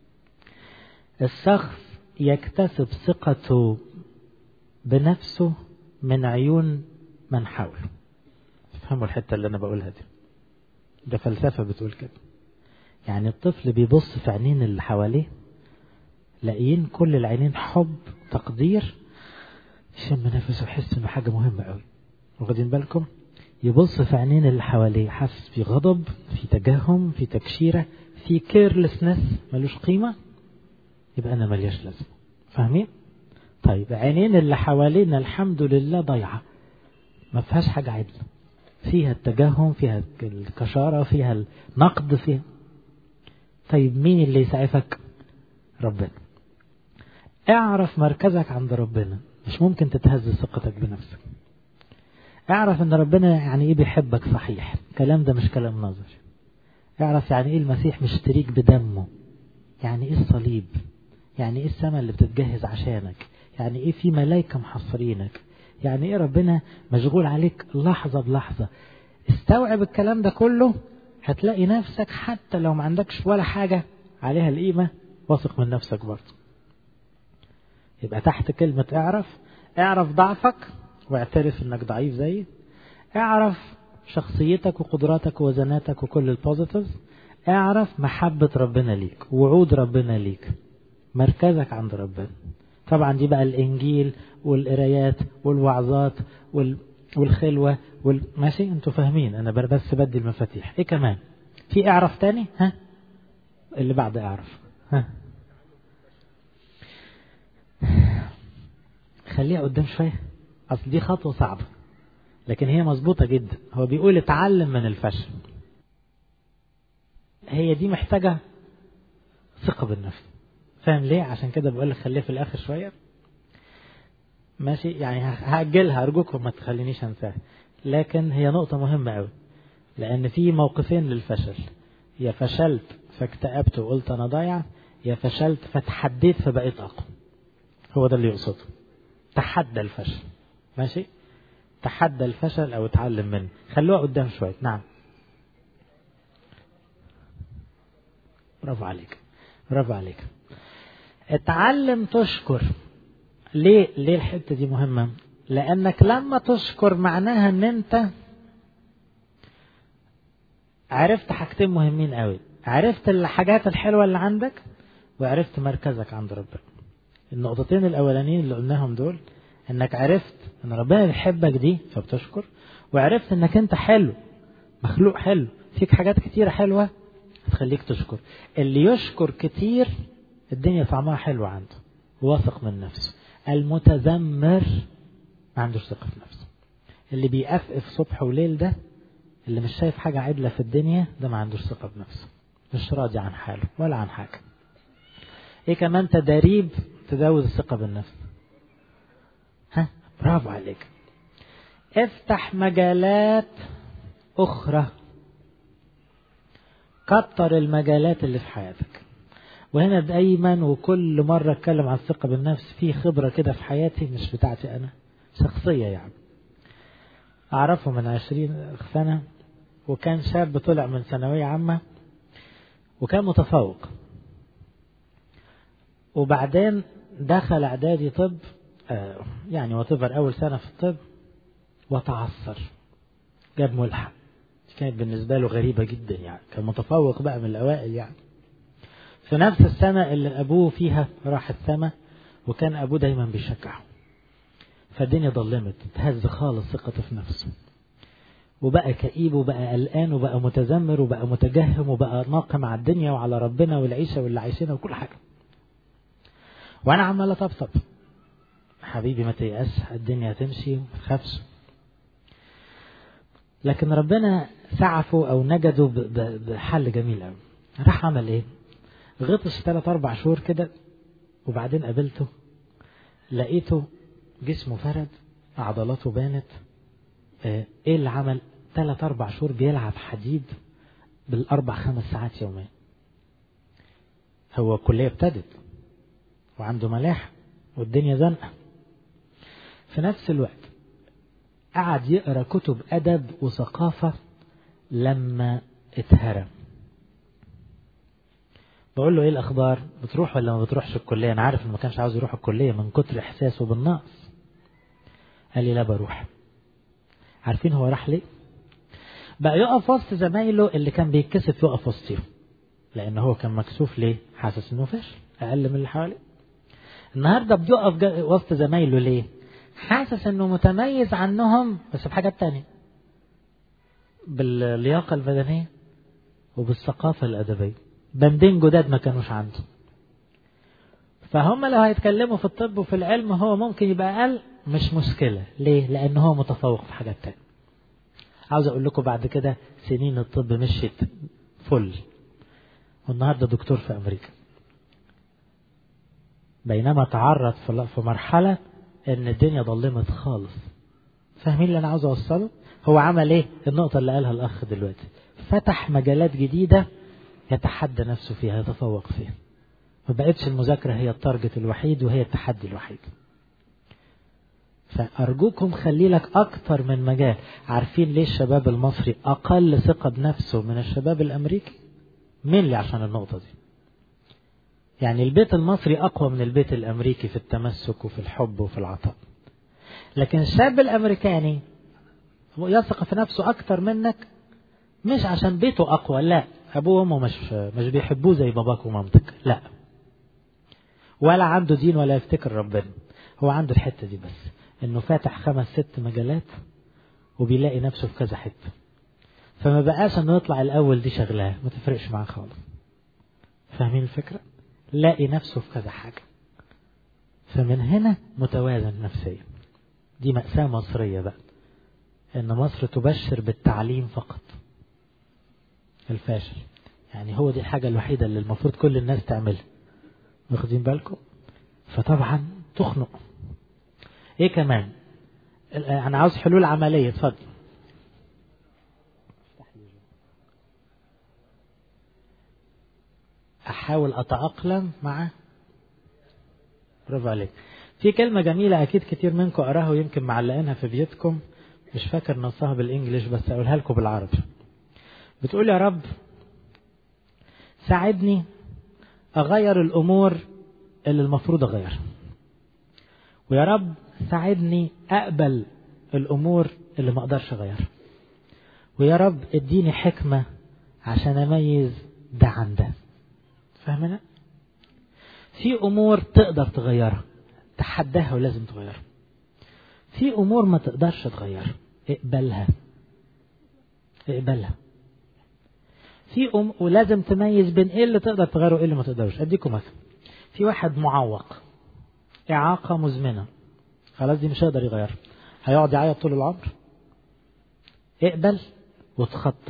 الشخص يكتسب ثقته بنفسه من عيون من حوله تفهموا الحتة اللي أنا بقولها دي ده فلسفة بتقول كده يعني الطفل بيبص في عينين اللي حواليه لاقيين كل العينين حب تقدير يشم نفسه ويحس انه حاجة مهمة قوي واخدين بالكم يبص في عينين اللي حواليه حاسس في غضب في تجهم في تكشيرة في كيرلسنس ملوش قيمة يبقى أنا ملياش لازمة فاهمين؟ طيب عينين اللي حوالينا الحمد لله ضايعة ما فيهاش حاجة عدلة فيها التجهم فيها الكشارة فيها النقد فيها طيب مين اللي يسعفك ربنا اعرف مركزك عند ربنا مش ممكن تتهز ثقتك بنفسك اعرف ان ربنا يعني ايه بيحبك صحيح الكلام ده مش كلام نظري اعرف يعني ايه المسيح مشتريك بدمه يعني ايه الصليب يعني ايه السماء اللي بتتجهز عشانك يعني ايه في ملايكة محصرينك يعني ايه ربنا مشغول عليك لحظة بلحظة استوعب الكلام ده كله هتلاقي نفسك حتى لو ما عندكش ولا حاجة عليها القيمة واثق من نفسك برضه يبقى تحت كلمة اعرف اعرف ضعفك واعترف انك ضعيف زيي اعرف شخصيتك وقدراتك ووزناتك وكل البوزيتيفز اعرف محبة ربنا ليك وعود ربنا ليك مركزك عند ربنا طبعا دي بقى الانجيل والقرايات والوعظات وال... والخلوة وال... ماشي انتوا فاهمين انا بس بدي المفاتيح ايه كمان في اعرف تاني ها اللي بعد اعرف ها خليها قدام شوية اصل دي خطوة صعبة لكن هي مظبوطة جدا هو بيقول اتعلم من الفشل هي دي محتاجة ثقة بالنفس فاهم ليه عشان كده بقول لك خليها في الاخر شوية ماشي يعني هأجلها أرجوكم ما تخلينيش أنساها لكن هي نقطة مهمة أوي لأن في موقفين للفشل يا فشلت فاكتئبت وقلت أنا ضايع يا فشلت فتحديت فبقيت أقوى هو ده اللي يقصده تحدى الفشل ماشي تحدى الفشل أو اتعلم منه خلوها قدام شوية نعم برافو عليك برافو عليك اتعلم تشكر ليه ليه الحته دي مهمه لانك لما تشكر معناها ان انت عرفت حاجتين مهمين قوي عرفت الحاجات الحلوه اللي عندك وعرفت مركزك عند ربنا النقطتين الاولانيين اللي قلناهم دول انك عرفت ان ربنا بيحبك دي فبتشكر وعرفت انك انت حلو مخلوق حلو فيك حاجات كتيره حلوه هتخليك تشكر اللي يشكر كتير الدنيا طعمها حلو عنده واثق من نفسه المتذمر ما عندوش ثقة في نفسه اللي بيقفقف صبح وليل ده اللي مش شايف حاجة عدلة في الدنيا ده ما عندوش ثقة بنفسه مش راضي عن حاله ولا عن حاجة ايه كمان تداريب تزود الثقة بالنفس ها برافو عليك افتح مجالات اخرى كتر المجالات اللي في حياتك وهنا دايما وكل مرة اتكلم عن الثقة بالنفس في خبرة كده في حياتي مش بتاعتي انا شخصية يعني اعرفه من عشرين سنة وكان شاب طلع من ثانوية عامة وكان متفوق وبعدين دخل اعدادي طب آه يعني وتفر اول سنة في الطب وتعثر جاب ملحق كانت بالنسبة له غريبة جدا يعني كان متفوق بقى من الأوائل يعني في نفس السنة اللي أبوه فيها راح السما وكان أبوه دايما بيشجعه فالدنيا ضلمت تهز خالص ثقته في نفسه وبقى كئيب وبقى قلقان وبقى متذمر وبقى متجهم وبقى ناقم على الدنيا وعلى ربنا والعيشة واللي عايشينها وكل حاجة وأنا عمال أطبطب حبيبي ما تيأس الدنيا هتمشي ما تخافش لكن ربنا سعفه او نجده بحل جميل قوي راح عمل ايه غطس ثلاث اربع شهور كده وبعدين قابلته لقيته جسمه فرد عضلاته بانت ايه اللي عمل ثلاث اربع شهور بيلعب حديد بالاربع خمس ساعات يوميا هو الكليه ابتدت وعنده ملاحه والدنيا زنقه في نفس الوقت قعد يقرا كتب ادب وثقافه لما اتهرم بقول له ايه الاخبار بتروح ولا ما بتروحش الكليه انا عارف انه ما كانش عاوز يروح الكليه من كتر احساسه بالنقص قال لي لا بروح عارفين هو راح ليه بقى يقف وسط زمايله اللي كان بيتكسف يقف وسطهم لان هو كان مكسوف ليه حاسس انه فاشل اقل من اللي حواليه النهارده بيقف وسط زمايله ليه حاسس انه متميز عنهم بس بحاجات تانية باللياقة البدنية وبالثقافة الأدبية بندين جداد ما كانوش عنده فهم لو هيتكلموا في الطب وفي العلم هو ممكن يبقى أقل مش مشكلة ليه؟ لأن هو متفوق في حاجات تانية عاوز أقول لكم بعد كده سنين الطب مشيت فل والنهاردة دكتور في أمريكا بينما تعرض في مرحلة ان الدنيا ظلمت خالص فاهمين اللي انا عاوز اوصله هو عمل ايه النقطة اللي قالها الاخ دلوقتي فتح مجالات جديدة يتحدى نفسه فيها يتفوق فيها ما بقتش المذاكرة هي التارجت الوحيد وهي التحدي الوحيد فأرجوكم خلي لك أكتر من مجال عارفين ليه الشباب المصري أقل ثقة بنفسه من الشباب الأمريكي مين اللي عشان النقطة دي يعني البيت المصري أقوى من البيت الأمريكي في التمسك وفي الحب وفي العطاء لكن الشاب الأمريكاني يثق في نفسه أكتر منك مش عشان بيته أقوى لا أبوه وأمه مش مش بيحبوه زي باباك ومامتك لا ولا عنده دين ولا يفتكر ربنا هو عنده الحتة دي بس إنه فاتح خمس ست مجالات وبيلاقي نفسه في كذا حتة فما بقاش إنه يطلع الأول دي شغلاه ما تفرقش معاه خالص فاهمين الفكرة؟ لاقي نفسه في كذا حاجة فمن هنا متوازن نفسيا دي مأساة مصرية بقى إن مصر تبشر بالتعليم فقط الفاشل يعني هو دي الحاجة الوحيدة اللي المفروض كل الناس تعملها واخدين بالكم فطبعا تخنق ايه كمان انا عاوز حلول عملية اتفضل احاول اتأقلم مع برافو عليك في كلمة جميلة أكيد كتير منكم قراها ويمكن معلقينها في بيتكم مش فاكر نصها بالإنجليش بس أقولها لكم بالعربي بتقول يا رب ساعدني أغير الأمور اللي المفروض أغيرها ويا رب ساعدني أقبل الأمور اللي ما أقدرش أغيرها ويا رب اديني حكمة عشان أميز ده عن ده فاهمنا؟ في أمور تقدر تغيرها تحداها ولازم تغيرها في أمور ما تقدرش تغيرها اقبلها اقبلها في أم ولازم تميز بين ايه اللي تقدر تغيره وايه اللي ما تقدرش اديكم مثلا في واحد معوق إعاقة مزمنة خلاص دي مش هيقدر يغيرها هيقعد يعيط طول العمر اقبل وتخطى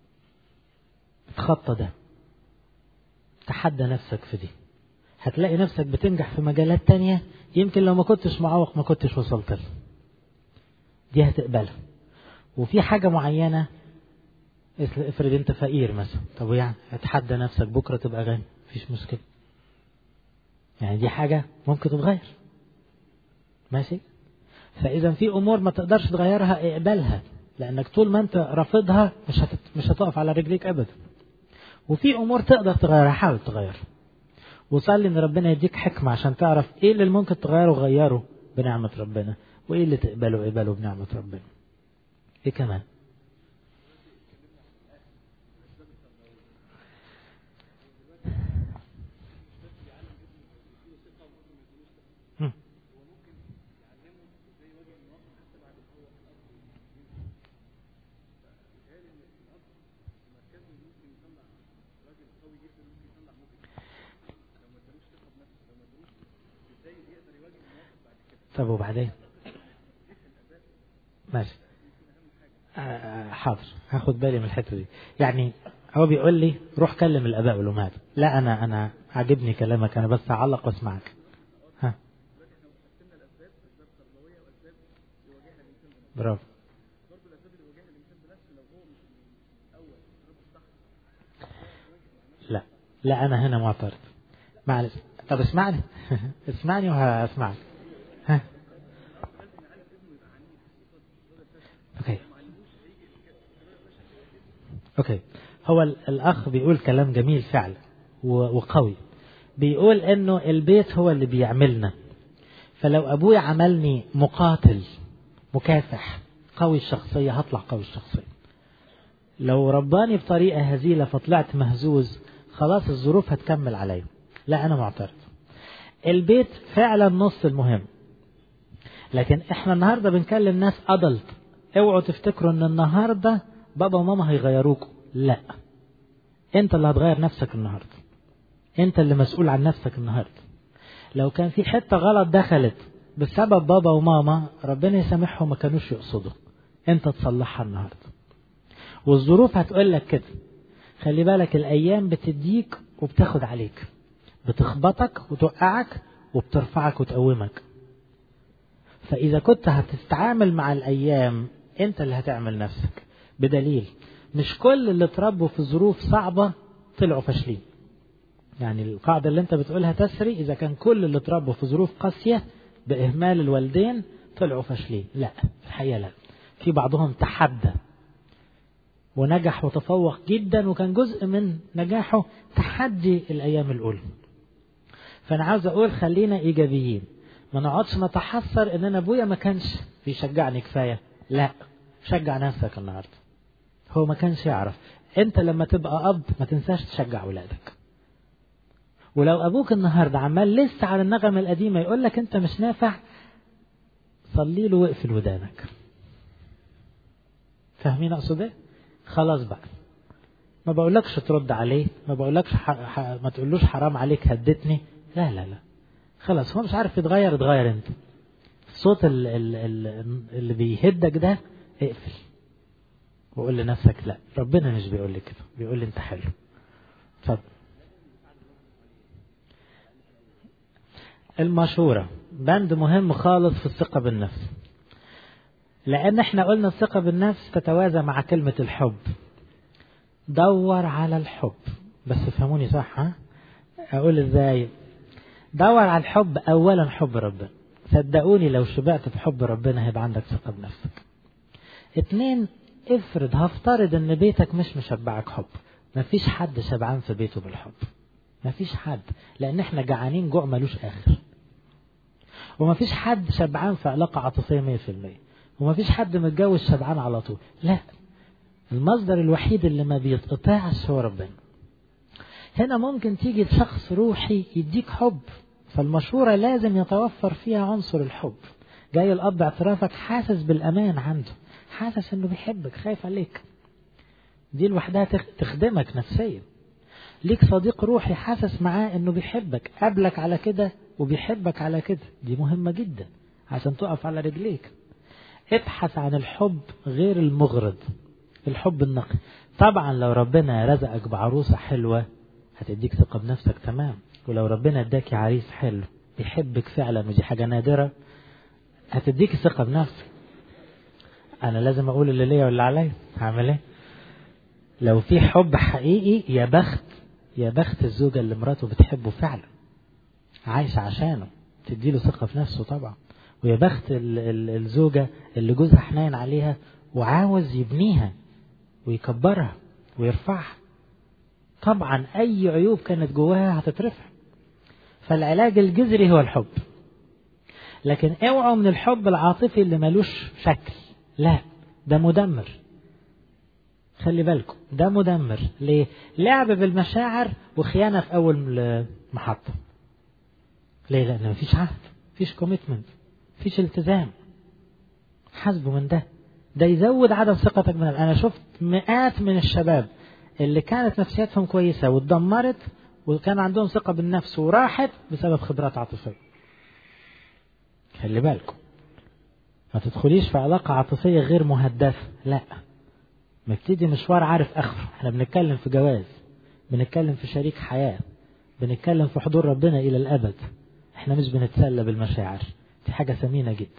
تخطى ده تحدى نفسك في دي هتلاقي نفسك بتنجح في مجالات تانية يمكن لو ما كنتش معوق ما كنتش وصلت لها دي هتقبلها وفي حاجة معينة افرض انت فقير مثلا طب يعني اتحدى نفسك بكرة تبقى غني مفيش مشكلة يعني دي حاجة ممكن تتغير ماشي فإذا في أمور ما تقدرش تغيرها اقبلها لأنك طول ما أنت رافضها مش هتت... مش هتقف على رجليك أبدا وفي أمور تقدر تغيرها حاول تغيرها وصلي إن ربنا يديك حكمة عشان تعرف إيه اللي ممكن تغيره غيره بنعمة ربنا وإيه اللي تقبله اقبله بنعمة ربنا إيه كمان طب وبعدين ماشي آه حاضر هاخد بالي من الحته دي يعني هو بيقول لي روح كلم الاباء والامهات لا انا انا عاجبني كلامك انا بس اعلق واسمعك ها برافو لا لا انا هنا معترض معلش طب اسمعني اسمعني وهسمعك ها اوكي اوكي هو الاخ بيقول كلام جميل فعلا وقوي بيقول انه البيت هو اللي بيعملنا فلو ابوي عملني مقاتل مكافح قوي الشخصيه هطلع قوي الشخصيه لو رباني بطريقه هزيله فطلعت مهزوز خلاص الظروف هتكمل عليا لا انا معترض البيت فعلا نص المهم لكن احنا النهارده بنكلم ناس ادلت اوعوا تفتكروا ان النهارده بابا وماما هيغيروكوا لا انت اللي هتغير نفسك النهارده انت اللي مسؤول عن نفسك النهارده لو كان في حته غلط دخلت بسبب بابا وماما ربنا يسامحهم ما كانوش يقصدوا انت تصلحها النهارده والظروف هتقول لك كده خلي بالك الايام بتديك وبتاخد عليك بتخبطك وتوقعك وبترفعك وتقومك فإذا كنت هتتعامل مع الأيام أنت اللي هتعمل نفسك بدليل مش كل اللي اتربوا في ظروف صعبة طلعوا فاشلين يعني القاعدة اللي أنت بتقولها تسري إذا كان كل اللي اتربوا في ظروف قاسية بإهمال الوالدين طلعوا فاشلين لا في الحقيقة لا في بعضهم تحدى ونجح وتفوق جدا وكان جزء من نجاحه تحدي الأيام الأولى فأنا عاوز أقول خلينا إيجابيين ما نقعدش نتحسر إن أنا أبويا ما كانش بيشجعني كفاية لا شجع نفسك النهاردة هو ما كانش يعرف أنت لما تبقى أب ما تنساش تشجع أولادك ولو أبوك النهاردة عمال لسه على النغمة القديمة يقول لك أنت مش نافع صلي له واقفل ودانك فاهمين أقصد إيه؟ خلاص بقى ما بقولكش ترد عليه ما بقولكش ح... ح... ما تقولوش حرام عليك هدتني لا لا لا خلاص هو مش عارف يتغير اتغير انت الصوت ال... ال... ال... اللي بيهدك ده اقفل وقول لنفسك لا ربنا مش بيقول لي كده بيقول لي انت حلو اتفضل المشورة بند مهم خالص في الثقة بالنفس لأن احنا قلنا الثقة بالنفس تتوازى مع كلمة الحب دور على الحب بس فهموني صح ها أقول إزاي دور على الحب أولا حب ربنا صدقوني لو شبعت بحب ربنا هيبقى عندك ثقة بنفسك اتنين افرض هفترض ان بيتك مش مشبعك حب مفيش حد شبعان في بيته بالحب مفيش حد لان احنا جعانين جوع ملوش اخر ومفيش حد شبعان في علاقة عاطفية مية في المية ومفيش حد متجوز شبعان على طول لا المصدر الوحيد اللي ما بيتقطعش هو ربنا هنا ممكن تيجي شخص روحي يديك حب فالمشورة لازم يتوفر فيها عنصر الحب جاي الأب اعترافك حاسس بالأمان عنده حاسس انه بيحبك خايف عليك دي لوحدها تخدمك نفسيا ليك صديق روحي حاسس معاه انه بيحبك قابلك على كده وبيحبك على كده دي مهمة جدا عشان تقف على رجليك ابحث عن الحب غير المغرض الحب النقي طبعا لو ربنا رزقك بعروسة حلوة هتديك ثقة بنفسك تمام ولو ربنا اداك عريس حلو بيحبك فعلا ودي حاجة نادرة هتديك ثقة بنفسك انا لازم اقول اللي ليا واللي عليا هعمل ايه لو في حب حقيقي يا بخت يا بخت الزوجة اللي مراته بتحبه فعلا عايشة عشانه تديله ثقة في نفسه طبعا ويا بخت ال- ال- الزوجة اللي جوزها حنين عليها وعاوز يبنيها ويكبرها ويرفعها طبعا أي عيوب كانت جواها هتترفع فالعلاج الجذري هو الحب لكن اوعوا من الحب العاطفي اللي ملوش شكل لا ده مدمر خلي بالكم ده مدمر ليه لعب بالمشاعر وخيانة في أول محطة ليه لأن مفيش عهد مفيش كوميتمنت مفيش التزام حاسبه من ده ده يزود عدم ثقتك من أنا شفت مئات من الشباب اللي كانت نفسياتهم كويسة واتدمرت وكان عندهم ثقة بالنفس وراحت بسبب خبرات عاطفية خلي بالكم ما تدخليش في علاقة عاطفية غير مهدفة لا نبتدي مشوار عارف اخره احنا بنتكلم في جواز بنتكلم في شريك حياة بنتكلم في حضور ربنا الى الابد احنا مش بنتسلى بالمشاعر دي حاجة ثمينة جدا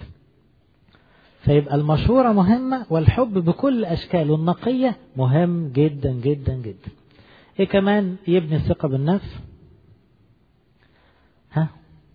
فيبقى المشورة مهمة والحب بكل أشكاله النقية مهم جدا جدا جدا ايه كمان يبني الثقة بالنفس ها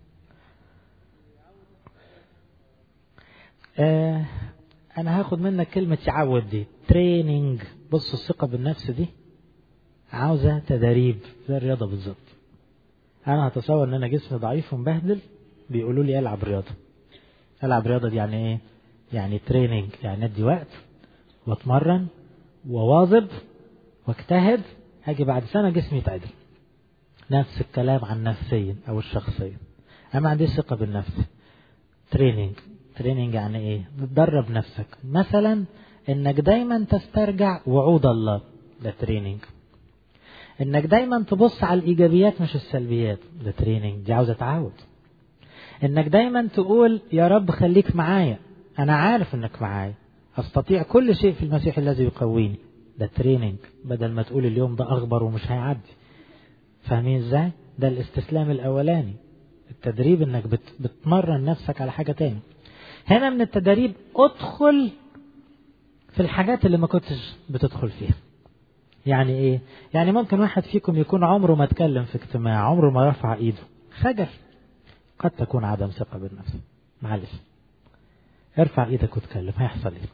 آه انا هاخد منك كلمة يعود دي تريننج بص الثقة بالنفس دي عاوزة تدريب زي الرياضة بالظبط انا هتصور ان انا جسمي ضعيف ومبهدل بيقولوا لي العب رياضة العب رياضة دي يعني ايه يعني تريننج يعني ادي وقت واتمرن وواظب واجتهد هاجي بعد سنة جسمي يتعدل نفس الكلام عن نفسيا او الشخصيا انا ما عنديش ثقة بالنفس تريننج تريننج يعني ايه بتدرب نفسك مثلا انك دايما تسترجع وعود الله ده تريننج انك دايما تبص على الايجابيات مش السلبيات ده تريننج دي عاوزه تعود انك دايما تقول يا رب خليك معايا انا عارف انك معايا استطيع كل شيء في المسيح الذي يقويني ده تريننج بدل ما تقول اليوم ده اخبر ومش هيعدي فاهمين ازاي ده الاستسلام الاولاني التدريب انك بت بتمرن نفسك على حاجه تاني هنا من التدريب ادخل في الحاجات اللي ما كنتش بتدخل فيها يعني ايه يعني ممكن واحد فيكم يكون عمره ما اتكلم في اجتماع عمره ما رفع ايده خجل قد تكون عدم ثقة بالنفس معلش ارفع ايدك واتكلم هيحصل ايه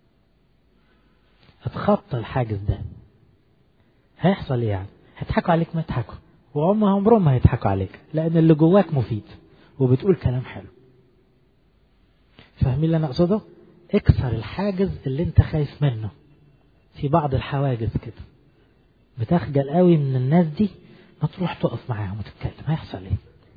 اتخطى الحاجز ده هيحصل ايه يعني هيضحكوا عليك ما يضحكوا وهم عمرهم ما هيضحكوا عليك لان اللي جواك مفيد وبتقول كلام حلو فاهمين اللي انا اقصده اكسر الحاجز اللي انت خايف منه في بعض الحواجز كده بتخجل قوي من الناس دي ما تروح تقف معاهم وتتكلم هيحصل ايه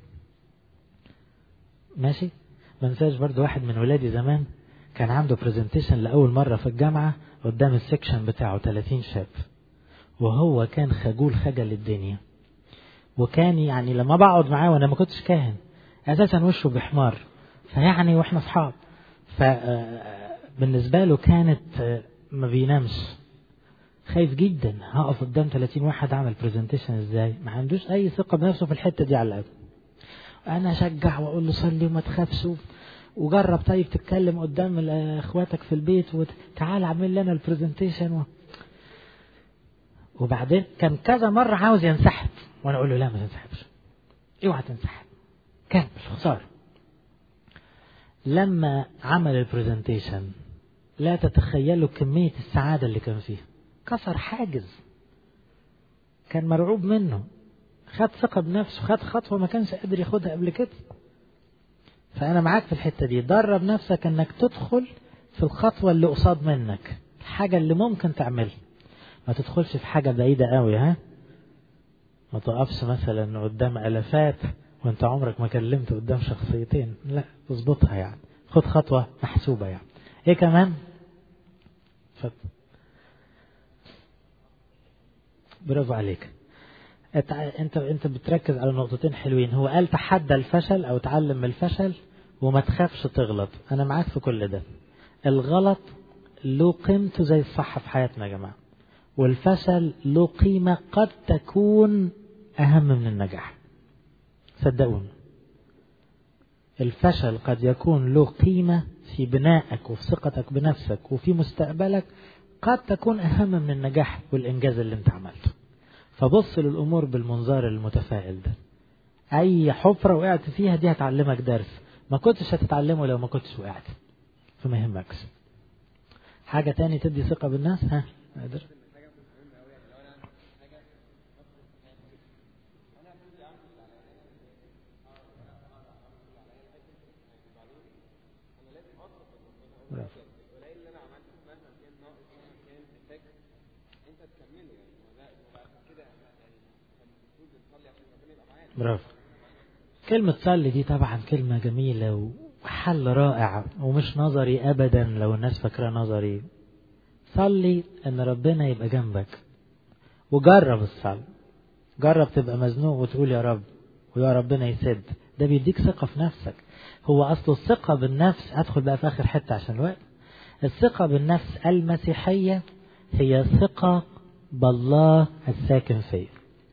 ماشي ما انساش برضو واحد من ولادي زمان كان عنده برزنتيشن لأول مرة في الجامعة قدام السكشن بتاعه 30 شاب وهو كان خجول خجل الدنيا وكان يعني لما بقعد معاه وانا ما كنتش كاهن اساسا وشه بحمار فيعني واحنا اصحاب فبالنسبه له كانت ما بينامش خايف جدا هقف قدام 30 واحد اعمل برزنتيشن ازاي ما عندوش اي ثقه بنفسه في الحته دي على الاقل انا اشجع واقول له صلي وما تخافش وجرب طيب تتكلم قدام اخواتك في البيت وتعال اعمل لنا البرزنتيشن و... وبعدين كان كذا مرة عاوز ينسحب وانا اقول له لا ما تنسحبش اوعى تنسحب كمل خسارة لما عمل البرزنتيشن لا تتخيلوا كمية السعادة اللي كان فيها كسر حاجز كان مرعوب منه خد ثقة بنفسه خد خطوة ما كانش قادر ياخدها قبل كده فأنا معاك في الحتة دي درب نفسك إنك تدخل في الخطوة اللي قصاد منك الحاجة اللي ممكن تعملها ما تدخلش في حاجة بعيدة قوي ها ما تقفش مثلا قدام ألفات وانت عمرك ما كلمت قدام شخصيتين لا اظبطها يعني خد خطوة محسوبة يعني ايه كمان اتفضل برافو عليك انت انت بتركز على نقطتين حلوين هو قال تحدى الفشل او تعلم من الفشل وما تخافش تغلط انا معاك في كل ده الغلط له قيمته زي الصح في حياتنا يا جماعه والفشل له قيمه قد تكون اهم من النجاح صدقوني الفشل قد يكون له قيمه في بنائك وفي ثقتك بنفسك وفي مستقبلك قد تكون اهم من النجاح والانجاز اللي انت عملته فبص للأمور بالمنظار المتفائل ده أي حفرة وقعت فيها دي هتعلمك درس ما كنتش هتتعلمه لو ما كنتش وقعت فما يهمكش حاجة تاني تدي ثقة بالناس ها قادر برافو كلمة صلي دي طبعا كلمة جميلة وحل رائع ومش نظري أبدا لو الناس فاكرة نظري صلي إن ربنا يبقى جنبك وجرب الصلاة جرب تبقى مزنوق وتقول يا رب ويا ربنا يسد ده بيديك ثقة في نفسك هو أصل الثقة بالنفس أدخل بقى في آخر حتة عشان الوقت الثقة بالنفس المسيحية هي ثقة بالله الساكن فيا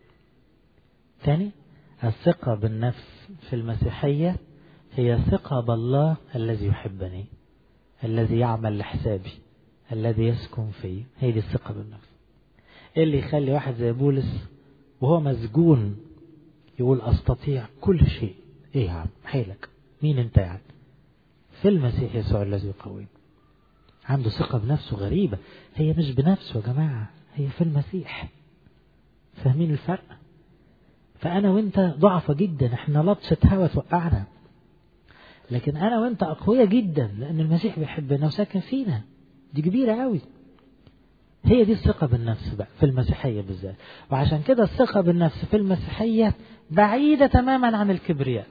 تاني الثقة بالنفس في المسيحية هي ثقة بالله الذي يحبني الذي يعمل لحسابي الذي يسكن في هي دي الثقة بالنفس ايه اللي يخلي واحد زي بولس وهو مسجون يقول استطيع كل شيء ايه يا عم حيلك مين انت يعني في المسيح يسوع الذي يقويني عنده ثقة بنفسه غريبة هي مش بنفسه يا جماعة هي في المسيح فاهمين الفرق فأنا وأنت ضعفة جدا احنا لطشة هوا توقعنا لكن أنا وأنت أقوياء جدا لأن المسيح بيحبنا وساكن فينا دي كبيرة قوي هي دي الثقة بالنفس بقى في المسيحية بالذات وعشان كده الثقة بالنفس في المسيحية بعيدة تماما عن الكبرياء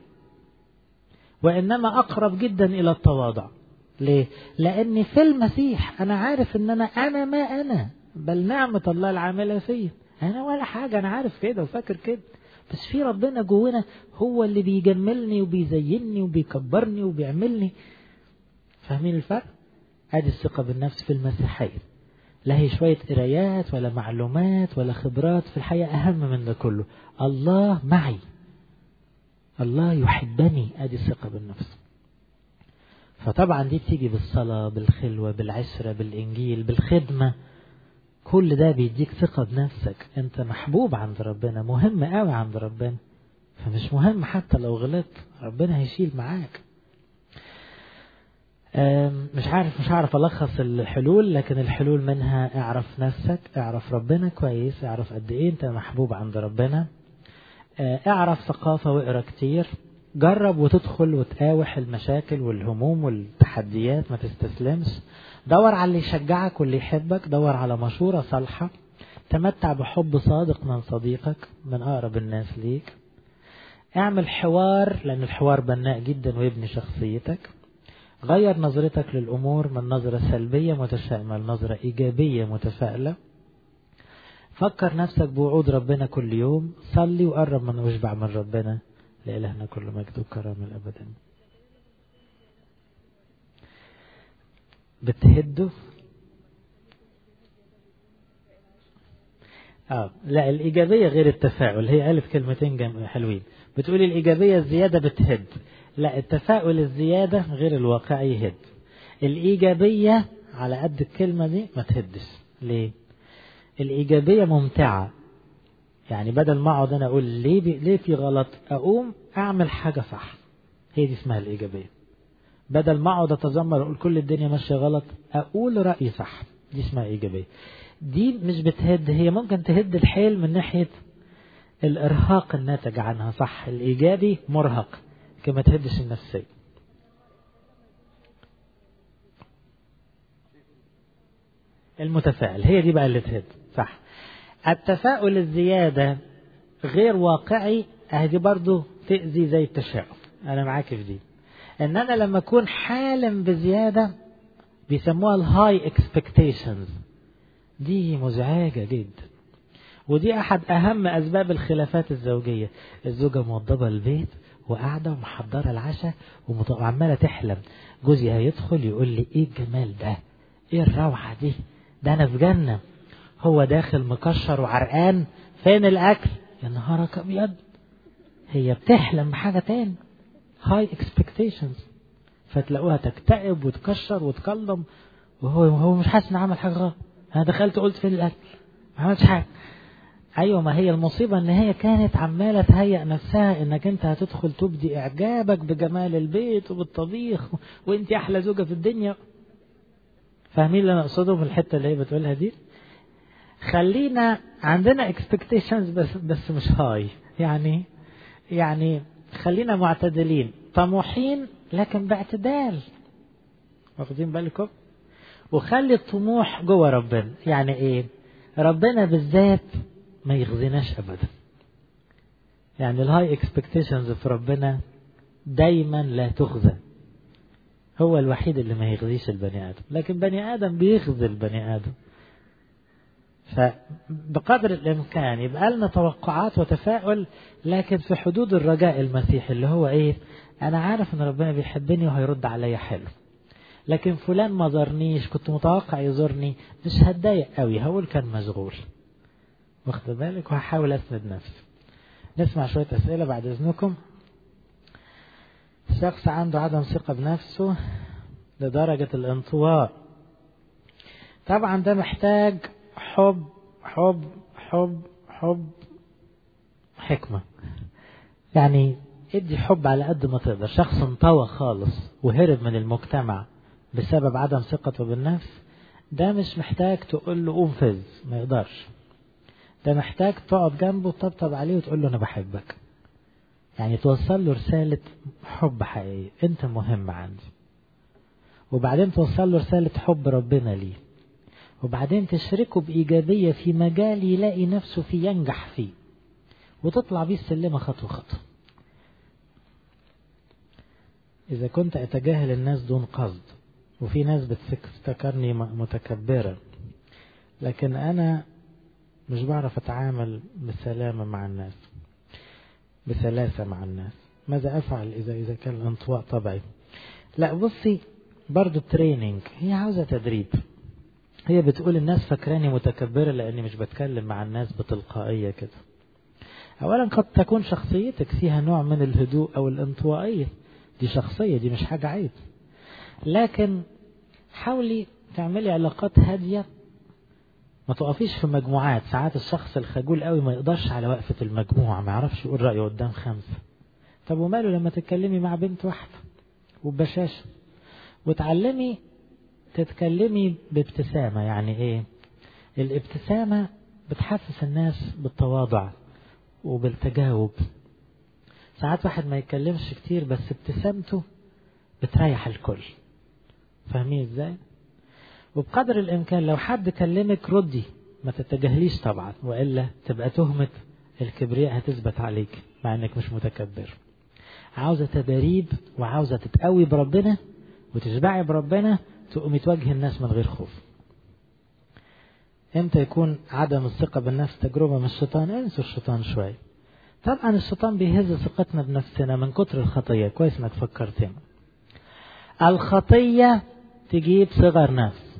وإنما أقرب جدا إلى التواضع ليه؟ لأني في المسيح أنا عارف إن أنا أنا ما أنا بل نعمة الله العاملة فيا أنا ولا حاجة أنا عارف كده وفاكر كده بس في ربنا جوانا هو اللي بيجملني وبيزينني وبيكبرني وبيعملني فاهمين الفرق؟ ادي الثقة بالنفس في المسيحية لا هي شوية قرايات ولا معلومات ولا خبرات في الحقيقة أهم من ده كله الله معي الله يحبني ادي الثقة بالنفس فطبعا دي بتيجي بالصلاة بالخلوة بالعشرة بالإنجيل بالخدمة كل ده بيديك ثقة بنفسك انت محبوب عند ربنا مهم قوي عند ربنا فمش مهم حتى لو غلطت ربنا هيشيل معاك مش عارف مش عارف ألخص الحلول لكن الحلول منها اعرف نفسك اعرف ربنا كويس اعرف قد ايه انت محبوب عند ربنا اعرف ثقافة واقرا كتير جرب وتدخل وتقاوح المشاكل والهموم والتحديات ما تستسلمش دور على اللي يشجعك واللي يحبك دور على مشورة صالحة تمتع بحب صادق من صديقك من أقرب الناس ليك اعمل حوار لأن الحوار بناء جدا ويبني شخصيتك غير نظرتك للأمور من نظرة سلبية متشائمة لنظرة إيجابية متفائلة فكر نفسك بوعود ربنا كل يوم صلي وقرب من واشبع من ربنا لإلهنا كل مجد وكرم الأبد بتهده اه لا الإيجابية غير التفاؤل هي ألف كلمتين حلوين بتقولي الإيجابية الزيادة بتهد لا التفاؤل الزيادة غير الواقعي يهد الإيجابية على قد الكلمة دي ما تهدش ليه الإيجابية ممتعة يعني بدل ما أقعد أنا أقول ليه بي ليه في غلط أقوم أعمل حاجة صح هي دي اسمها الإيجابية بدل ما أقعد أتذمر أقول كل الدنيا ماشية غلط أقول رأيي صح دي اسمها إيجابية دي مش بتهد هي ممكن تهد الحيل من ناحية الإرهاق الناتج عنها صح الإيجابي مرهق كما تهدش النفسية المتفائل هي دي بقى اللي تهد صح التفاؤل الزيادة غير واقعي اهدي برضو تأذي زي التشاؤم انا معاك في دي ان انا لما اكون حالم بزيادة بيسموها الهاي اكسبكتيشنز دي مزعجة جدا ودي احد اهم اسباب الخلافات الزوجية الزوجة موضبة البيت وقاعدة ومحضرة العشاء وعمالة تحلم جوزي هيدخل يقول لي ايه الجمال ده ايه الروعة دي ده انا في جنة هو داخل مكشر وعرقان فين الاكل يا نهارك ابيض هي بتحلم بحاجة تاني هاي اكسبكتيشنز فتلاقوها تكتئب وتكشر وتكلم وهو هو مش حاسس انه عمل حاجة غلط انا دخلت قلت فين الاكل ما عملتش حاجة ايوه ما هي المصيبة ان هي كانت عمالة تهيأ نفسها انك انت هتدخل تبدي اعجابك بجمال البيت وبالطبيخ وانت احلى زوجة في الدنيا فاهمين اللي انا اقصده في الحتة اللي هي بتقولها دي خلينا عندنا expectations بس بس مش هاي يعني يعني خلينا معتدلين طموحين لكن باعتدال واخدين بالكم وخلي الطموح جوه ربنا يعني ايه ربنا بالذات ما يخزناش ابدا يعني الهاي اكسبكتيشنز في ربنا دايما لا تخزن هو الوحيد اللي ما يخزيش البني ادم لكن بني ادم بيخزي البني ادم فبقدر الامكان يبقى لنا توقعات وتفاؤل لكن في حدود الرجاء المسيحي اللي هو ايه انا عارف ان ربنا بيحبني وهيرد عليا حلو لكن فلان ما زارنيش كنت متوقع يزورني مش هتضايق قوي هقول كان مشغول واخد بالك وهحاول اسند نفسي نسمع شوية اسئلة بعد اذنكم شخص عنده عدم ثقة بنفسه لدرجة الانطواء طبعا ده محتاج حب حب حب حب حكمة يعني ادي حب على قد ما تقدر شخص انطوى خالص وهرب من المجتمع بسبب عدم ثقته بالنفس ده مش محتاج تقول له قوم فز ما يقدرش ده محتاج تقعد جنبه وتطبطب عليه وتقول له انا بحبك يعني توصل له رسالة حب حقيقي انت مهم عندي وبعدين توصل له رسالة حب ربنا ليه وبعدين تشركه بإيجابية في مجال يلاقي نفسه فيه ينجح فيه وتطلع بيه السلمة خطوة خطوة إذا كنت أتجاهل الناس دون قصد وفي ناس بتفتكرني متكبرة لكن أنا مش بعرف أتعامل بسلامة مع الناس بسلاسة مع الناس ماذا أفعل إذا إذا كان الانطواء طبعي لا بصي برضو تريننج هي عاوزة تدريب هي بتقول الناس فاكراني متكبرة لأني مش بتكلم مع الناس بتلقائية كده أولا قد تكون شخصيتك فيها نوع من الهدوء أو الانطوائية دي شخصية دي مش حاجة عيب لكن حاولي تعملي علاقات هادية ما تقفيش في مجموعات ساعات الشخص الخجول قوي ما يقدرش على وقفة المجموعة ما يعرفش يقول رأيه قدام خمسة طب وماله لما تتكلمي مع بنت واحدة وبشاشة وتعلمي تتكلمي بابتسامة يعني ايه الابتسامة بتحسس الناس بالتواضع وبالتجاوب ساعات واحد ما يتكلمش كتير بس ابتسامته بتريح الكل فاهمين ازاي وبقدر الامكان لو حد كلمك ردي ما تتجاهليش طبعا والا تبقى تهمة الكبرياء هتثبت عليك مع انك مش متكبر عاوزة تدريب وعاوزة تتقوي بربنا وتشبعي بربنا تقومي تواجه الناس من غير خوف امتى يكون عدم الثقة بالنفس تجربة من الشيطان انسوا الشيطان شوية طبعا الشيطان بيهز ثقتنا بنفسنا من كتر الخطية كويس انك فكرت هنا الخطية تجيب صغر نفس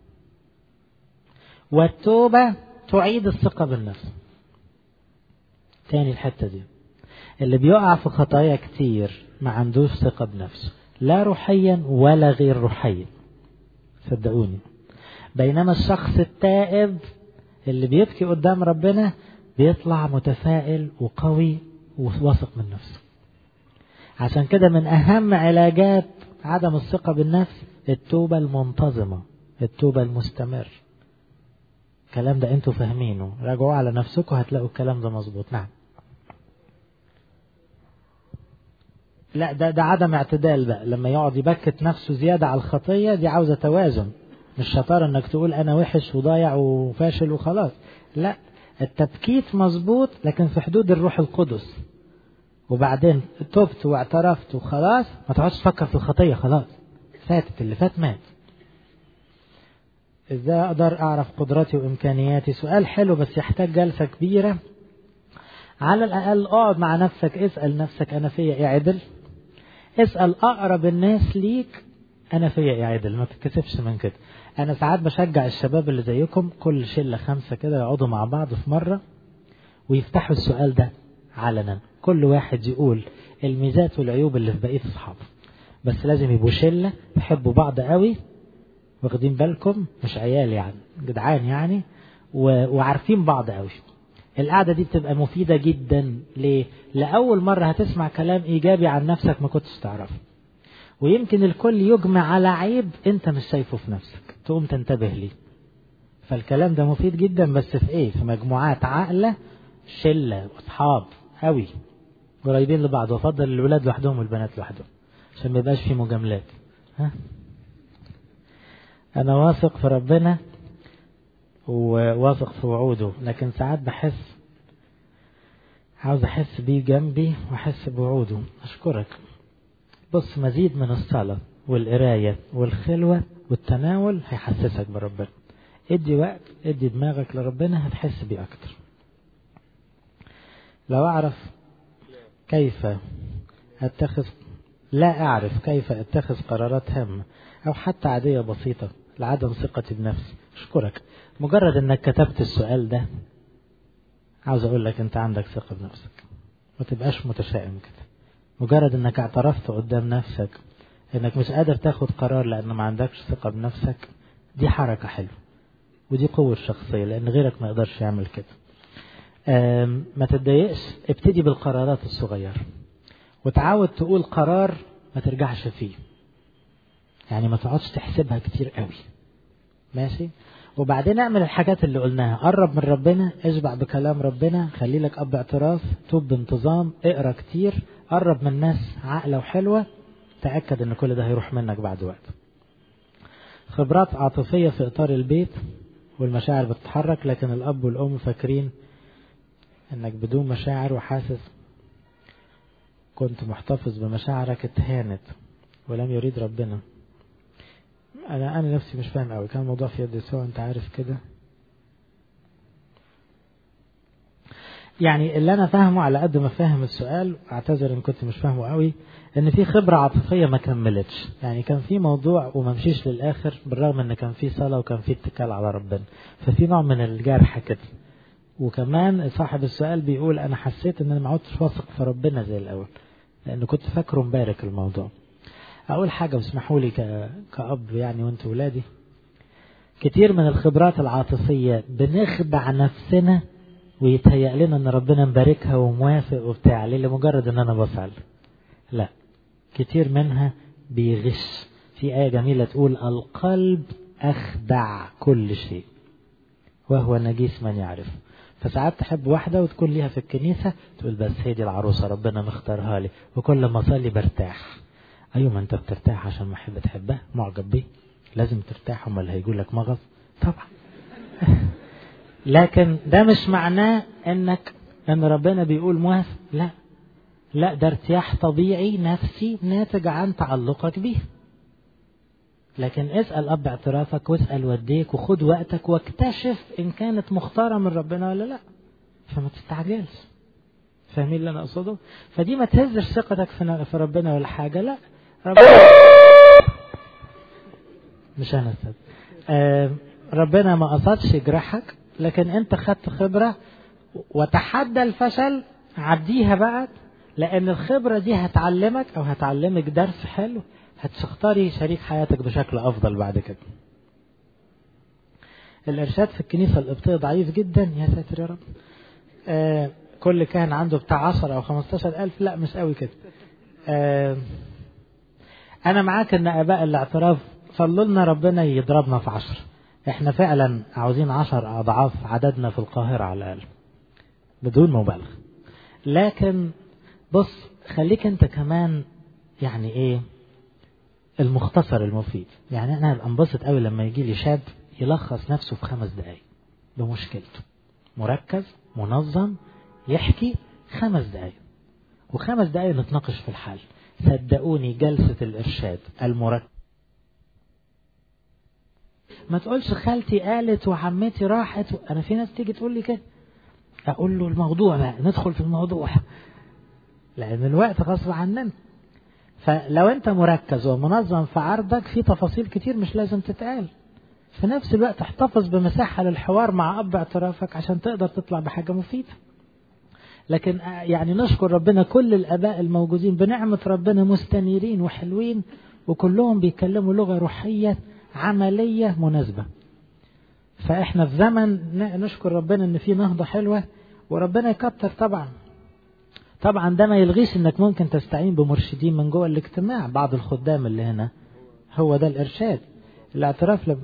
والتوبة تعيد الثقة بالنفس تاني الحتة دي اللي بيقع في خطايا كتير ما عندوش ثقة بنفسه لا روحيا ولا غير روحيا صدقوني بينما الشخص التائب اللي بيبكي قدام ربنا بيطلع متفائل وقوي وواثق من نفسه عشان كده من أهم علاجات عدم الثقة بالنفس التوبة المنتظمة التوبة المستمر الكلام ده انتوا فاهمينه راجعوا على نفسكم هتلاقوا الكلام ده مظبوط نعم لا ده ده عدم اعتدال بقى لما يقعد يبكت نفسه زيادة على الخطية دي عاوزة توازن مش شطارة انك تقول انا وحش وضايع وفاشل وخلاص لا التبكيت مظبوط لكن في حدود الروح القدس وبعدين تبت واعترفت وخلاص ما تقعدش تفكر في الخطية خلاص فاتت اللي فات مات ازاي اقدر اعرف قدراتي وامكانياتي سؤال حلو بس يحتاج جلسة كبيرة على الاقل اقعد مع نفسك اسأل نفسك انا فيا ايه عدل اسأل اقرب الناس ليك انا فيا ايه عدل ما تتكسفش من كده انا ساعات بشجع الشباب اللي زيكم كل شلة خمسة كده يقعدوا مع بعض في مرة ويفتحوا السؤال ده علنا كل واحد يقول الميزات والعيوب اللي في بقية اصحابه بس لازم يبقوا شلة يحبوا بعض قوي واخدين بالكم مش عيال يعني جدعان يعني و... وعارفين بعض قوي القعدة دي بتبقى مفيدة جدا ليه؟ لأول مرة هتسمع كلام إيجابي عن نفسك ما كنتش تعرفه ويمكن الكل يجمع على عيب أنت مش شايفه في نفسك تقوم تنتبه ليه فالكلام ده مفيد جدا بس في إيه؟ في مجموعات عاقلة شلة وأصحاب قوي قريبين لبعض وافضل الولاد لوحدهم والبنات لوحدهم عشان ما يبقاش في مجاملات ها انا واثق في ربنا وواثق في وعوده لكن ساعات بحس عاوز احس بيه جنبي واحس بوعوده اشكرك بص مزيد من الصلاة والقراية والخلوة والتناول هيحسسك بربنا ادي وقت ادي دماغك لربنا هتحس بيه اكتر لو اعرف كيف اتخذ لا اعرف كيف اتخذ قرارات هامة او حتى عادية بسيطة لعدم ثقتي بنفسي اشكرك مجرد انك كتبت السؤال ده عاوز اقول لك انت عندك ثقة بنفسك ما تبقاش متشائم كده مجرد انك اعترفت قدام نفسك انك مش قادر تاخد قرار لان ما عندكش ثقة بنفسك دي حركة حلوة ودي قوة الشخصية لان غيرك ما يقدرش يعمل كده ما تتضايقش ابتدي بالقرارات الصغيرة وتعود تقول قرار ما ترجعش فيه يعني ما تقعدش تحسبها كتير قوي ماشي وبعدين اعمل الحاجات اللي قلناها قرب من ربنا اشبع بكلام ربنا خلي لك اب اعتراف توب بانتظام اقرا كتير قرب من ناس عاقله وحلوه تاكد ان كل ده هيروح منك بعد وقت خبرات عاطفيه في اطار البيت والمشاعر بتتحرك لكن الاب والام فاكرين انك بدون مشاعر وحاسس كنت محتفظ بمشاعرك اتهانت ولم يريد ربنا انا انا نفسي مش فاهم قوي كان الموضوع في يد يسوع انت عارف كده يعني اللي انا فاهمه على قد ما فاهم السؤال اعتذر ان كنت مش فاهمه قوي ان في خبره عاطفيه ما كملتش يعني كان في موضوع وما مشيش للاخر بالرغم ان كان في صلاه وكان في اتكال على ربنا ففي نوع من الجرح كده وكمان صاحب السؤال بيقول انا حسيت ان انا ما عدتش واثق في ربنا زي الاول لان كنت فاكره مبارك الموضوع اقول حاجه واسمحوا لي كاب يعني وانتوا ولادي كتير من الخبرات العاطفيه بنخدع نفسنا ويتهيأ لنا ان ربنا مباركها وموافق وبتاع ليه لمجرد ان انا بفعل لا كتير منها بيغش في آية جميلة تقول القلب أخدع كل شيء وهو نجيس من يعرف فساعات تحب واحدة وتكون ليها في الكنيسة تقول بس هي دي العروسة ربنا مختارها لي وكل ما أصلي برتاح أيوة ما أنت بترتاح عشان ما حب تحبها معجب بيه لازم ترتاح امال هيقول لك مغص طبعا لكن ده مش معناه انك ان ربنا بيقول موافق لا لا ده ارتياح طبيعي نفسي ناتج عن تعلقك بيه لكن اسأل أب اعترافك واسأل وديك وخد وقتك واكتشف إن كانت مختارة من ربنا ولا لا فما تستعجلش فاهمين اللي أنا أقصده فدي ما تهزش ثقتك في ربنا ولا حاجة لا ربنا مش أنا أستاذ آه ربنا ما قصدش يجرحك لكن أنت خدت خبرة وتحدى الفشل عديها بقى لأن الخبرة دي هتعلمك أو هتعلمك درس حلو هتختاري شريك حياتك بشكل أفضل بعد كده الإرشاد في الكنيسة القبطية ضعيف جدا يا ساتر يا رب آه كل كان عنده بتاع 10 أو 15 ألف لا مش قوي كده آه أنا معاك إن آباء الاعتراف صلوا لنا ربنا يضربنا في عشر احنا فعلا عاوزين عشر أضعاف عددنا في القاهرة على الأقل بدون مبالغة لكن بص خليك انت كمان يعني ايه المختصر المفيد يعني انا انبسط قوي لما يجي لي شاب يلخص نفسه في خمس دقايق بمشكلته مركز منظم يحكي خمس دقايق وخمس دقايق نتناقش في الحل صدقوني جلسة الإرشاد المركز ما تقولش خالتي قالت وعمتي راحت انا في ناس تيجي تقول لي كده اقول له الموضوع بقى ندخل في الموضوع لان الوقت غصب عننا فلو انت مركز ومنظم في عرضك في تفاصيل كتير مش لازم تتقال في نفس الوقت احتفظ بمساحة للحوار مع أب اعترافك عشان تقدر تطلع بحاجة مفيدة لكن يعني نشكر ربنا كل الآباء الموجودين بنعمة ربنا مستنيرين وحلوين وكلهم بيتكلموا لغة روحية عملية مناسبة فإحنا في زمن نشكر ربنا إن في نهضة حلوة وربنا يكتر طبعا طبعا ده ما يلغيش إنك ممكن تستعين بمرشدين من جوه الاجتماع بعض الخدام اللي هنا هو ده الإرشاد الاعتراف لب...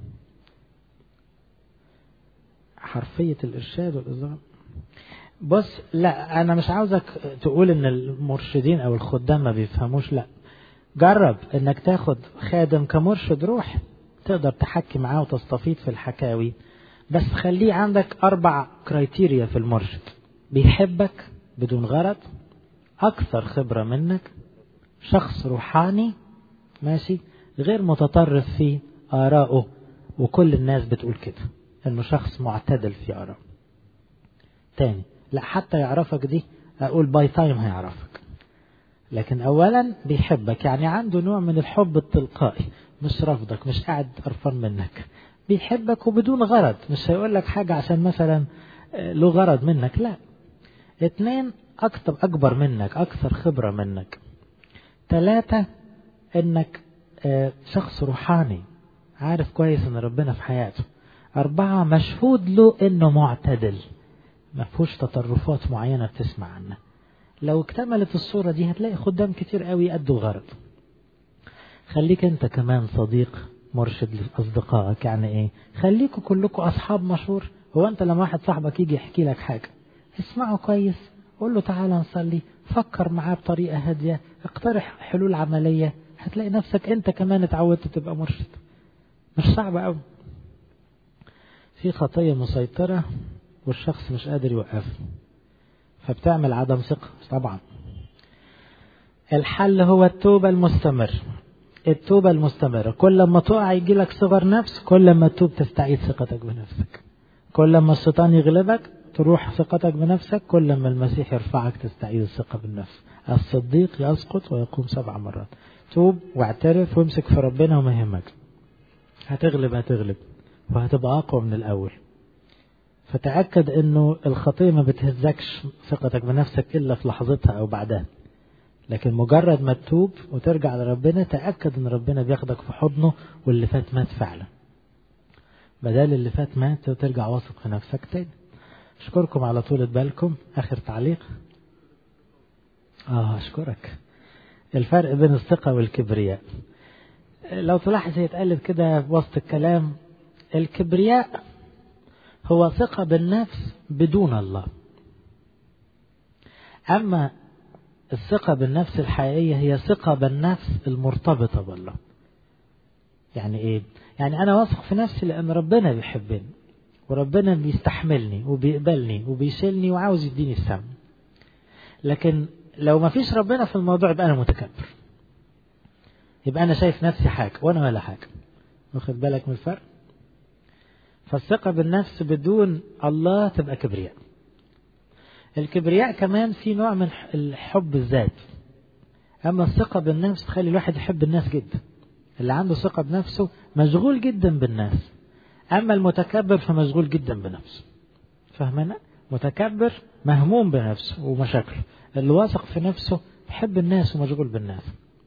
حرفية الإرشاد والإظهار بص لا أنا مش عاوزك تقول إن المرشدين أو الخدام ما بيفهموش لا جرب إنك تاخد خادم كمرشد روح تقدر تحكي معاه وتستفيد في الحكاوي بس خليه عندك أربع كرايتيريا في المرشد بيحبك بدون غرض أكثر خبرة منك شخص روحاني ماشي غير متطرف في آرائه وكل الناس بتقول كده إنه شخص معتدل في آرائه تاني لا حتى يعرفك دي أقول باي تايم هيعرفك لكن أولا بيحبك يعني عنده نوع من الحب التلقائي مش رفضك مش قاعد قرفان منك بيحبك وبدون غرض مش هيقول لك حاجة عشان مثلا له غرض منك لا اتنين أكتر أكبر منك أكثر خبرة منك ثلاثة إنك شخص روحاني عارف كويس إن ربنا في حياته أربعة مشهود له إنه معتدل ما فيهوش تطرفات معينة بتسمع عنها لو اكتملت الصورة دي هتلاقي خدام كتير قوي قدوا غرض خليك انت كمان صديق مرشد لأصدقائك يعني ايه خليكوا كلكم أصحاب مشهور هو انت لما واحد صاحبك يجي يحكي لك حاجة اسمعه كويس قول له تعالى نصلي فكر معاه بطريقة هادية اقترح حلول عملية هتلاقي نفسك انت كمان اتعودت تبقى مرشد مش صعب قوي في خطية مسيطرة والشخص مش قادر يوقفها فبتعمل عدم ثقة طبعا الحل هو التوبة المستمر التوبة المستمرة كل ما تقع يجي لك صغر نفس كل ما تتوب تستعيد ثقتك بنفسك كل ما الشيطان يغلبك تروح ثقتك بنفسك كل ما المسيح يرفعك تستعيد الثقة بالنفس الصديق يسقط ويقوم سبع مرات توب واعترف وامسك في ربنا وما يهمك هتغلب هتغلب وهتبقى أقوى من الأول فتأكد انه الخطية ما بتهزكش ثقتك بنفسك الا في لحظتها او بعدها لكن مجرد ما تتوب وترجع لربنا تأكد ان ربنا بياخدك في حضنه واللي فات مات فعلا بدل اللي فات مات وترجع واثق في نفسك تاني اشكركم على طولة بالكم اخر تعليق اه اشكرك الفرق بين الثقة والكبرياء لو تلاحظ هي اتقالت كده وسط الكلام الكبرياء هو ثقة بالنفس بدون الله أما الثقة بالنفس الحقيقية هي ثقة بالنفس المرتبطة بالله يعني إيه؟ يعني أنا واثق في نفسي لأن ربنا بيحبني وربنا بيستحملني وبيقبلني وبيشيلني وعاوز يديني السم لكن لو ما فيش ربنا في الموضوع يبقى أنا متكبر يبقى أنا شايف نفسي حاجة وأنا ولا حاجة واخد بالك من الفرق فالثقة بالنفس بدون الله تبقى كبرياء الكبرياء كمان في نوع من الحب الذات أما الثقة بالنفس تخلي الواحد يحب الناس جدا اللي عنده ثقة بنفسه مشغول جدا بالناس أما المتكبر فمشغول جدا بنفسه فاهمنا؟ متكبر مهموم بنفسه ومشاكله اللي واثق في نفسه يحب الناس ومشغول بالناس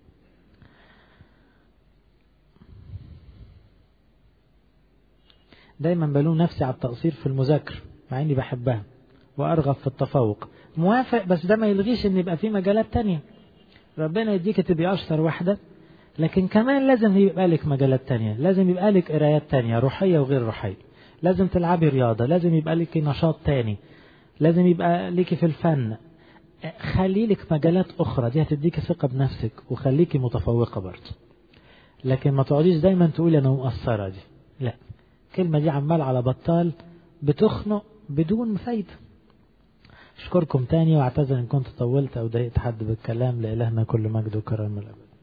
دايما بلوم نفسي على التقصير في المذاكرة مع اني بحبها وارغب في التفوق موافق بس ده ما يلغيش ان يبقى في مجالات تانية ربنا يديك تبقى اشطر واحدة لكن كمان لازم يبقى لك مجالات تانية لازم يبقى لك قرايات تانية روحية وغير روحية لازم تلعبي رياضة لازم يبقى لك نشاط تاني لازم يبقى لك في الفن خلي لك مجالات أخرى دي هتديك ثقة بنفسك وخليكي متفوقة برضه لكن ما تقعديش دايما تقولي أنا مقصرة دي لا الكلمة دي عمال على بطال بتخنق بدون فايدة أشكركم تاني واعتذر إن كنت طولت أو ضايقت حد بالكلام لإلهنا كل مجد وكرم الأبد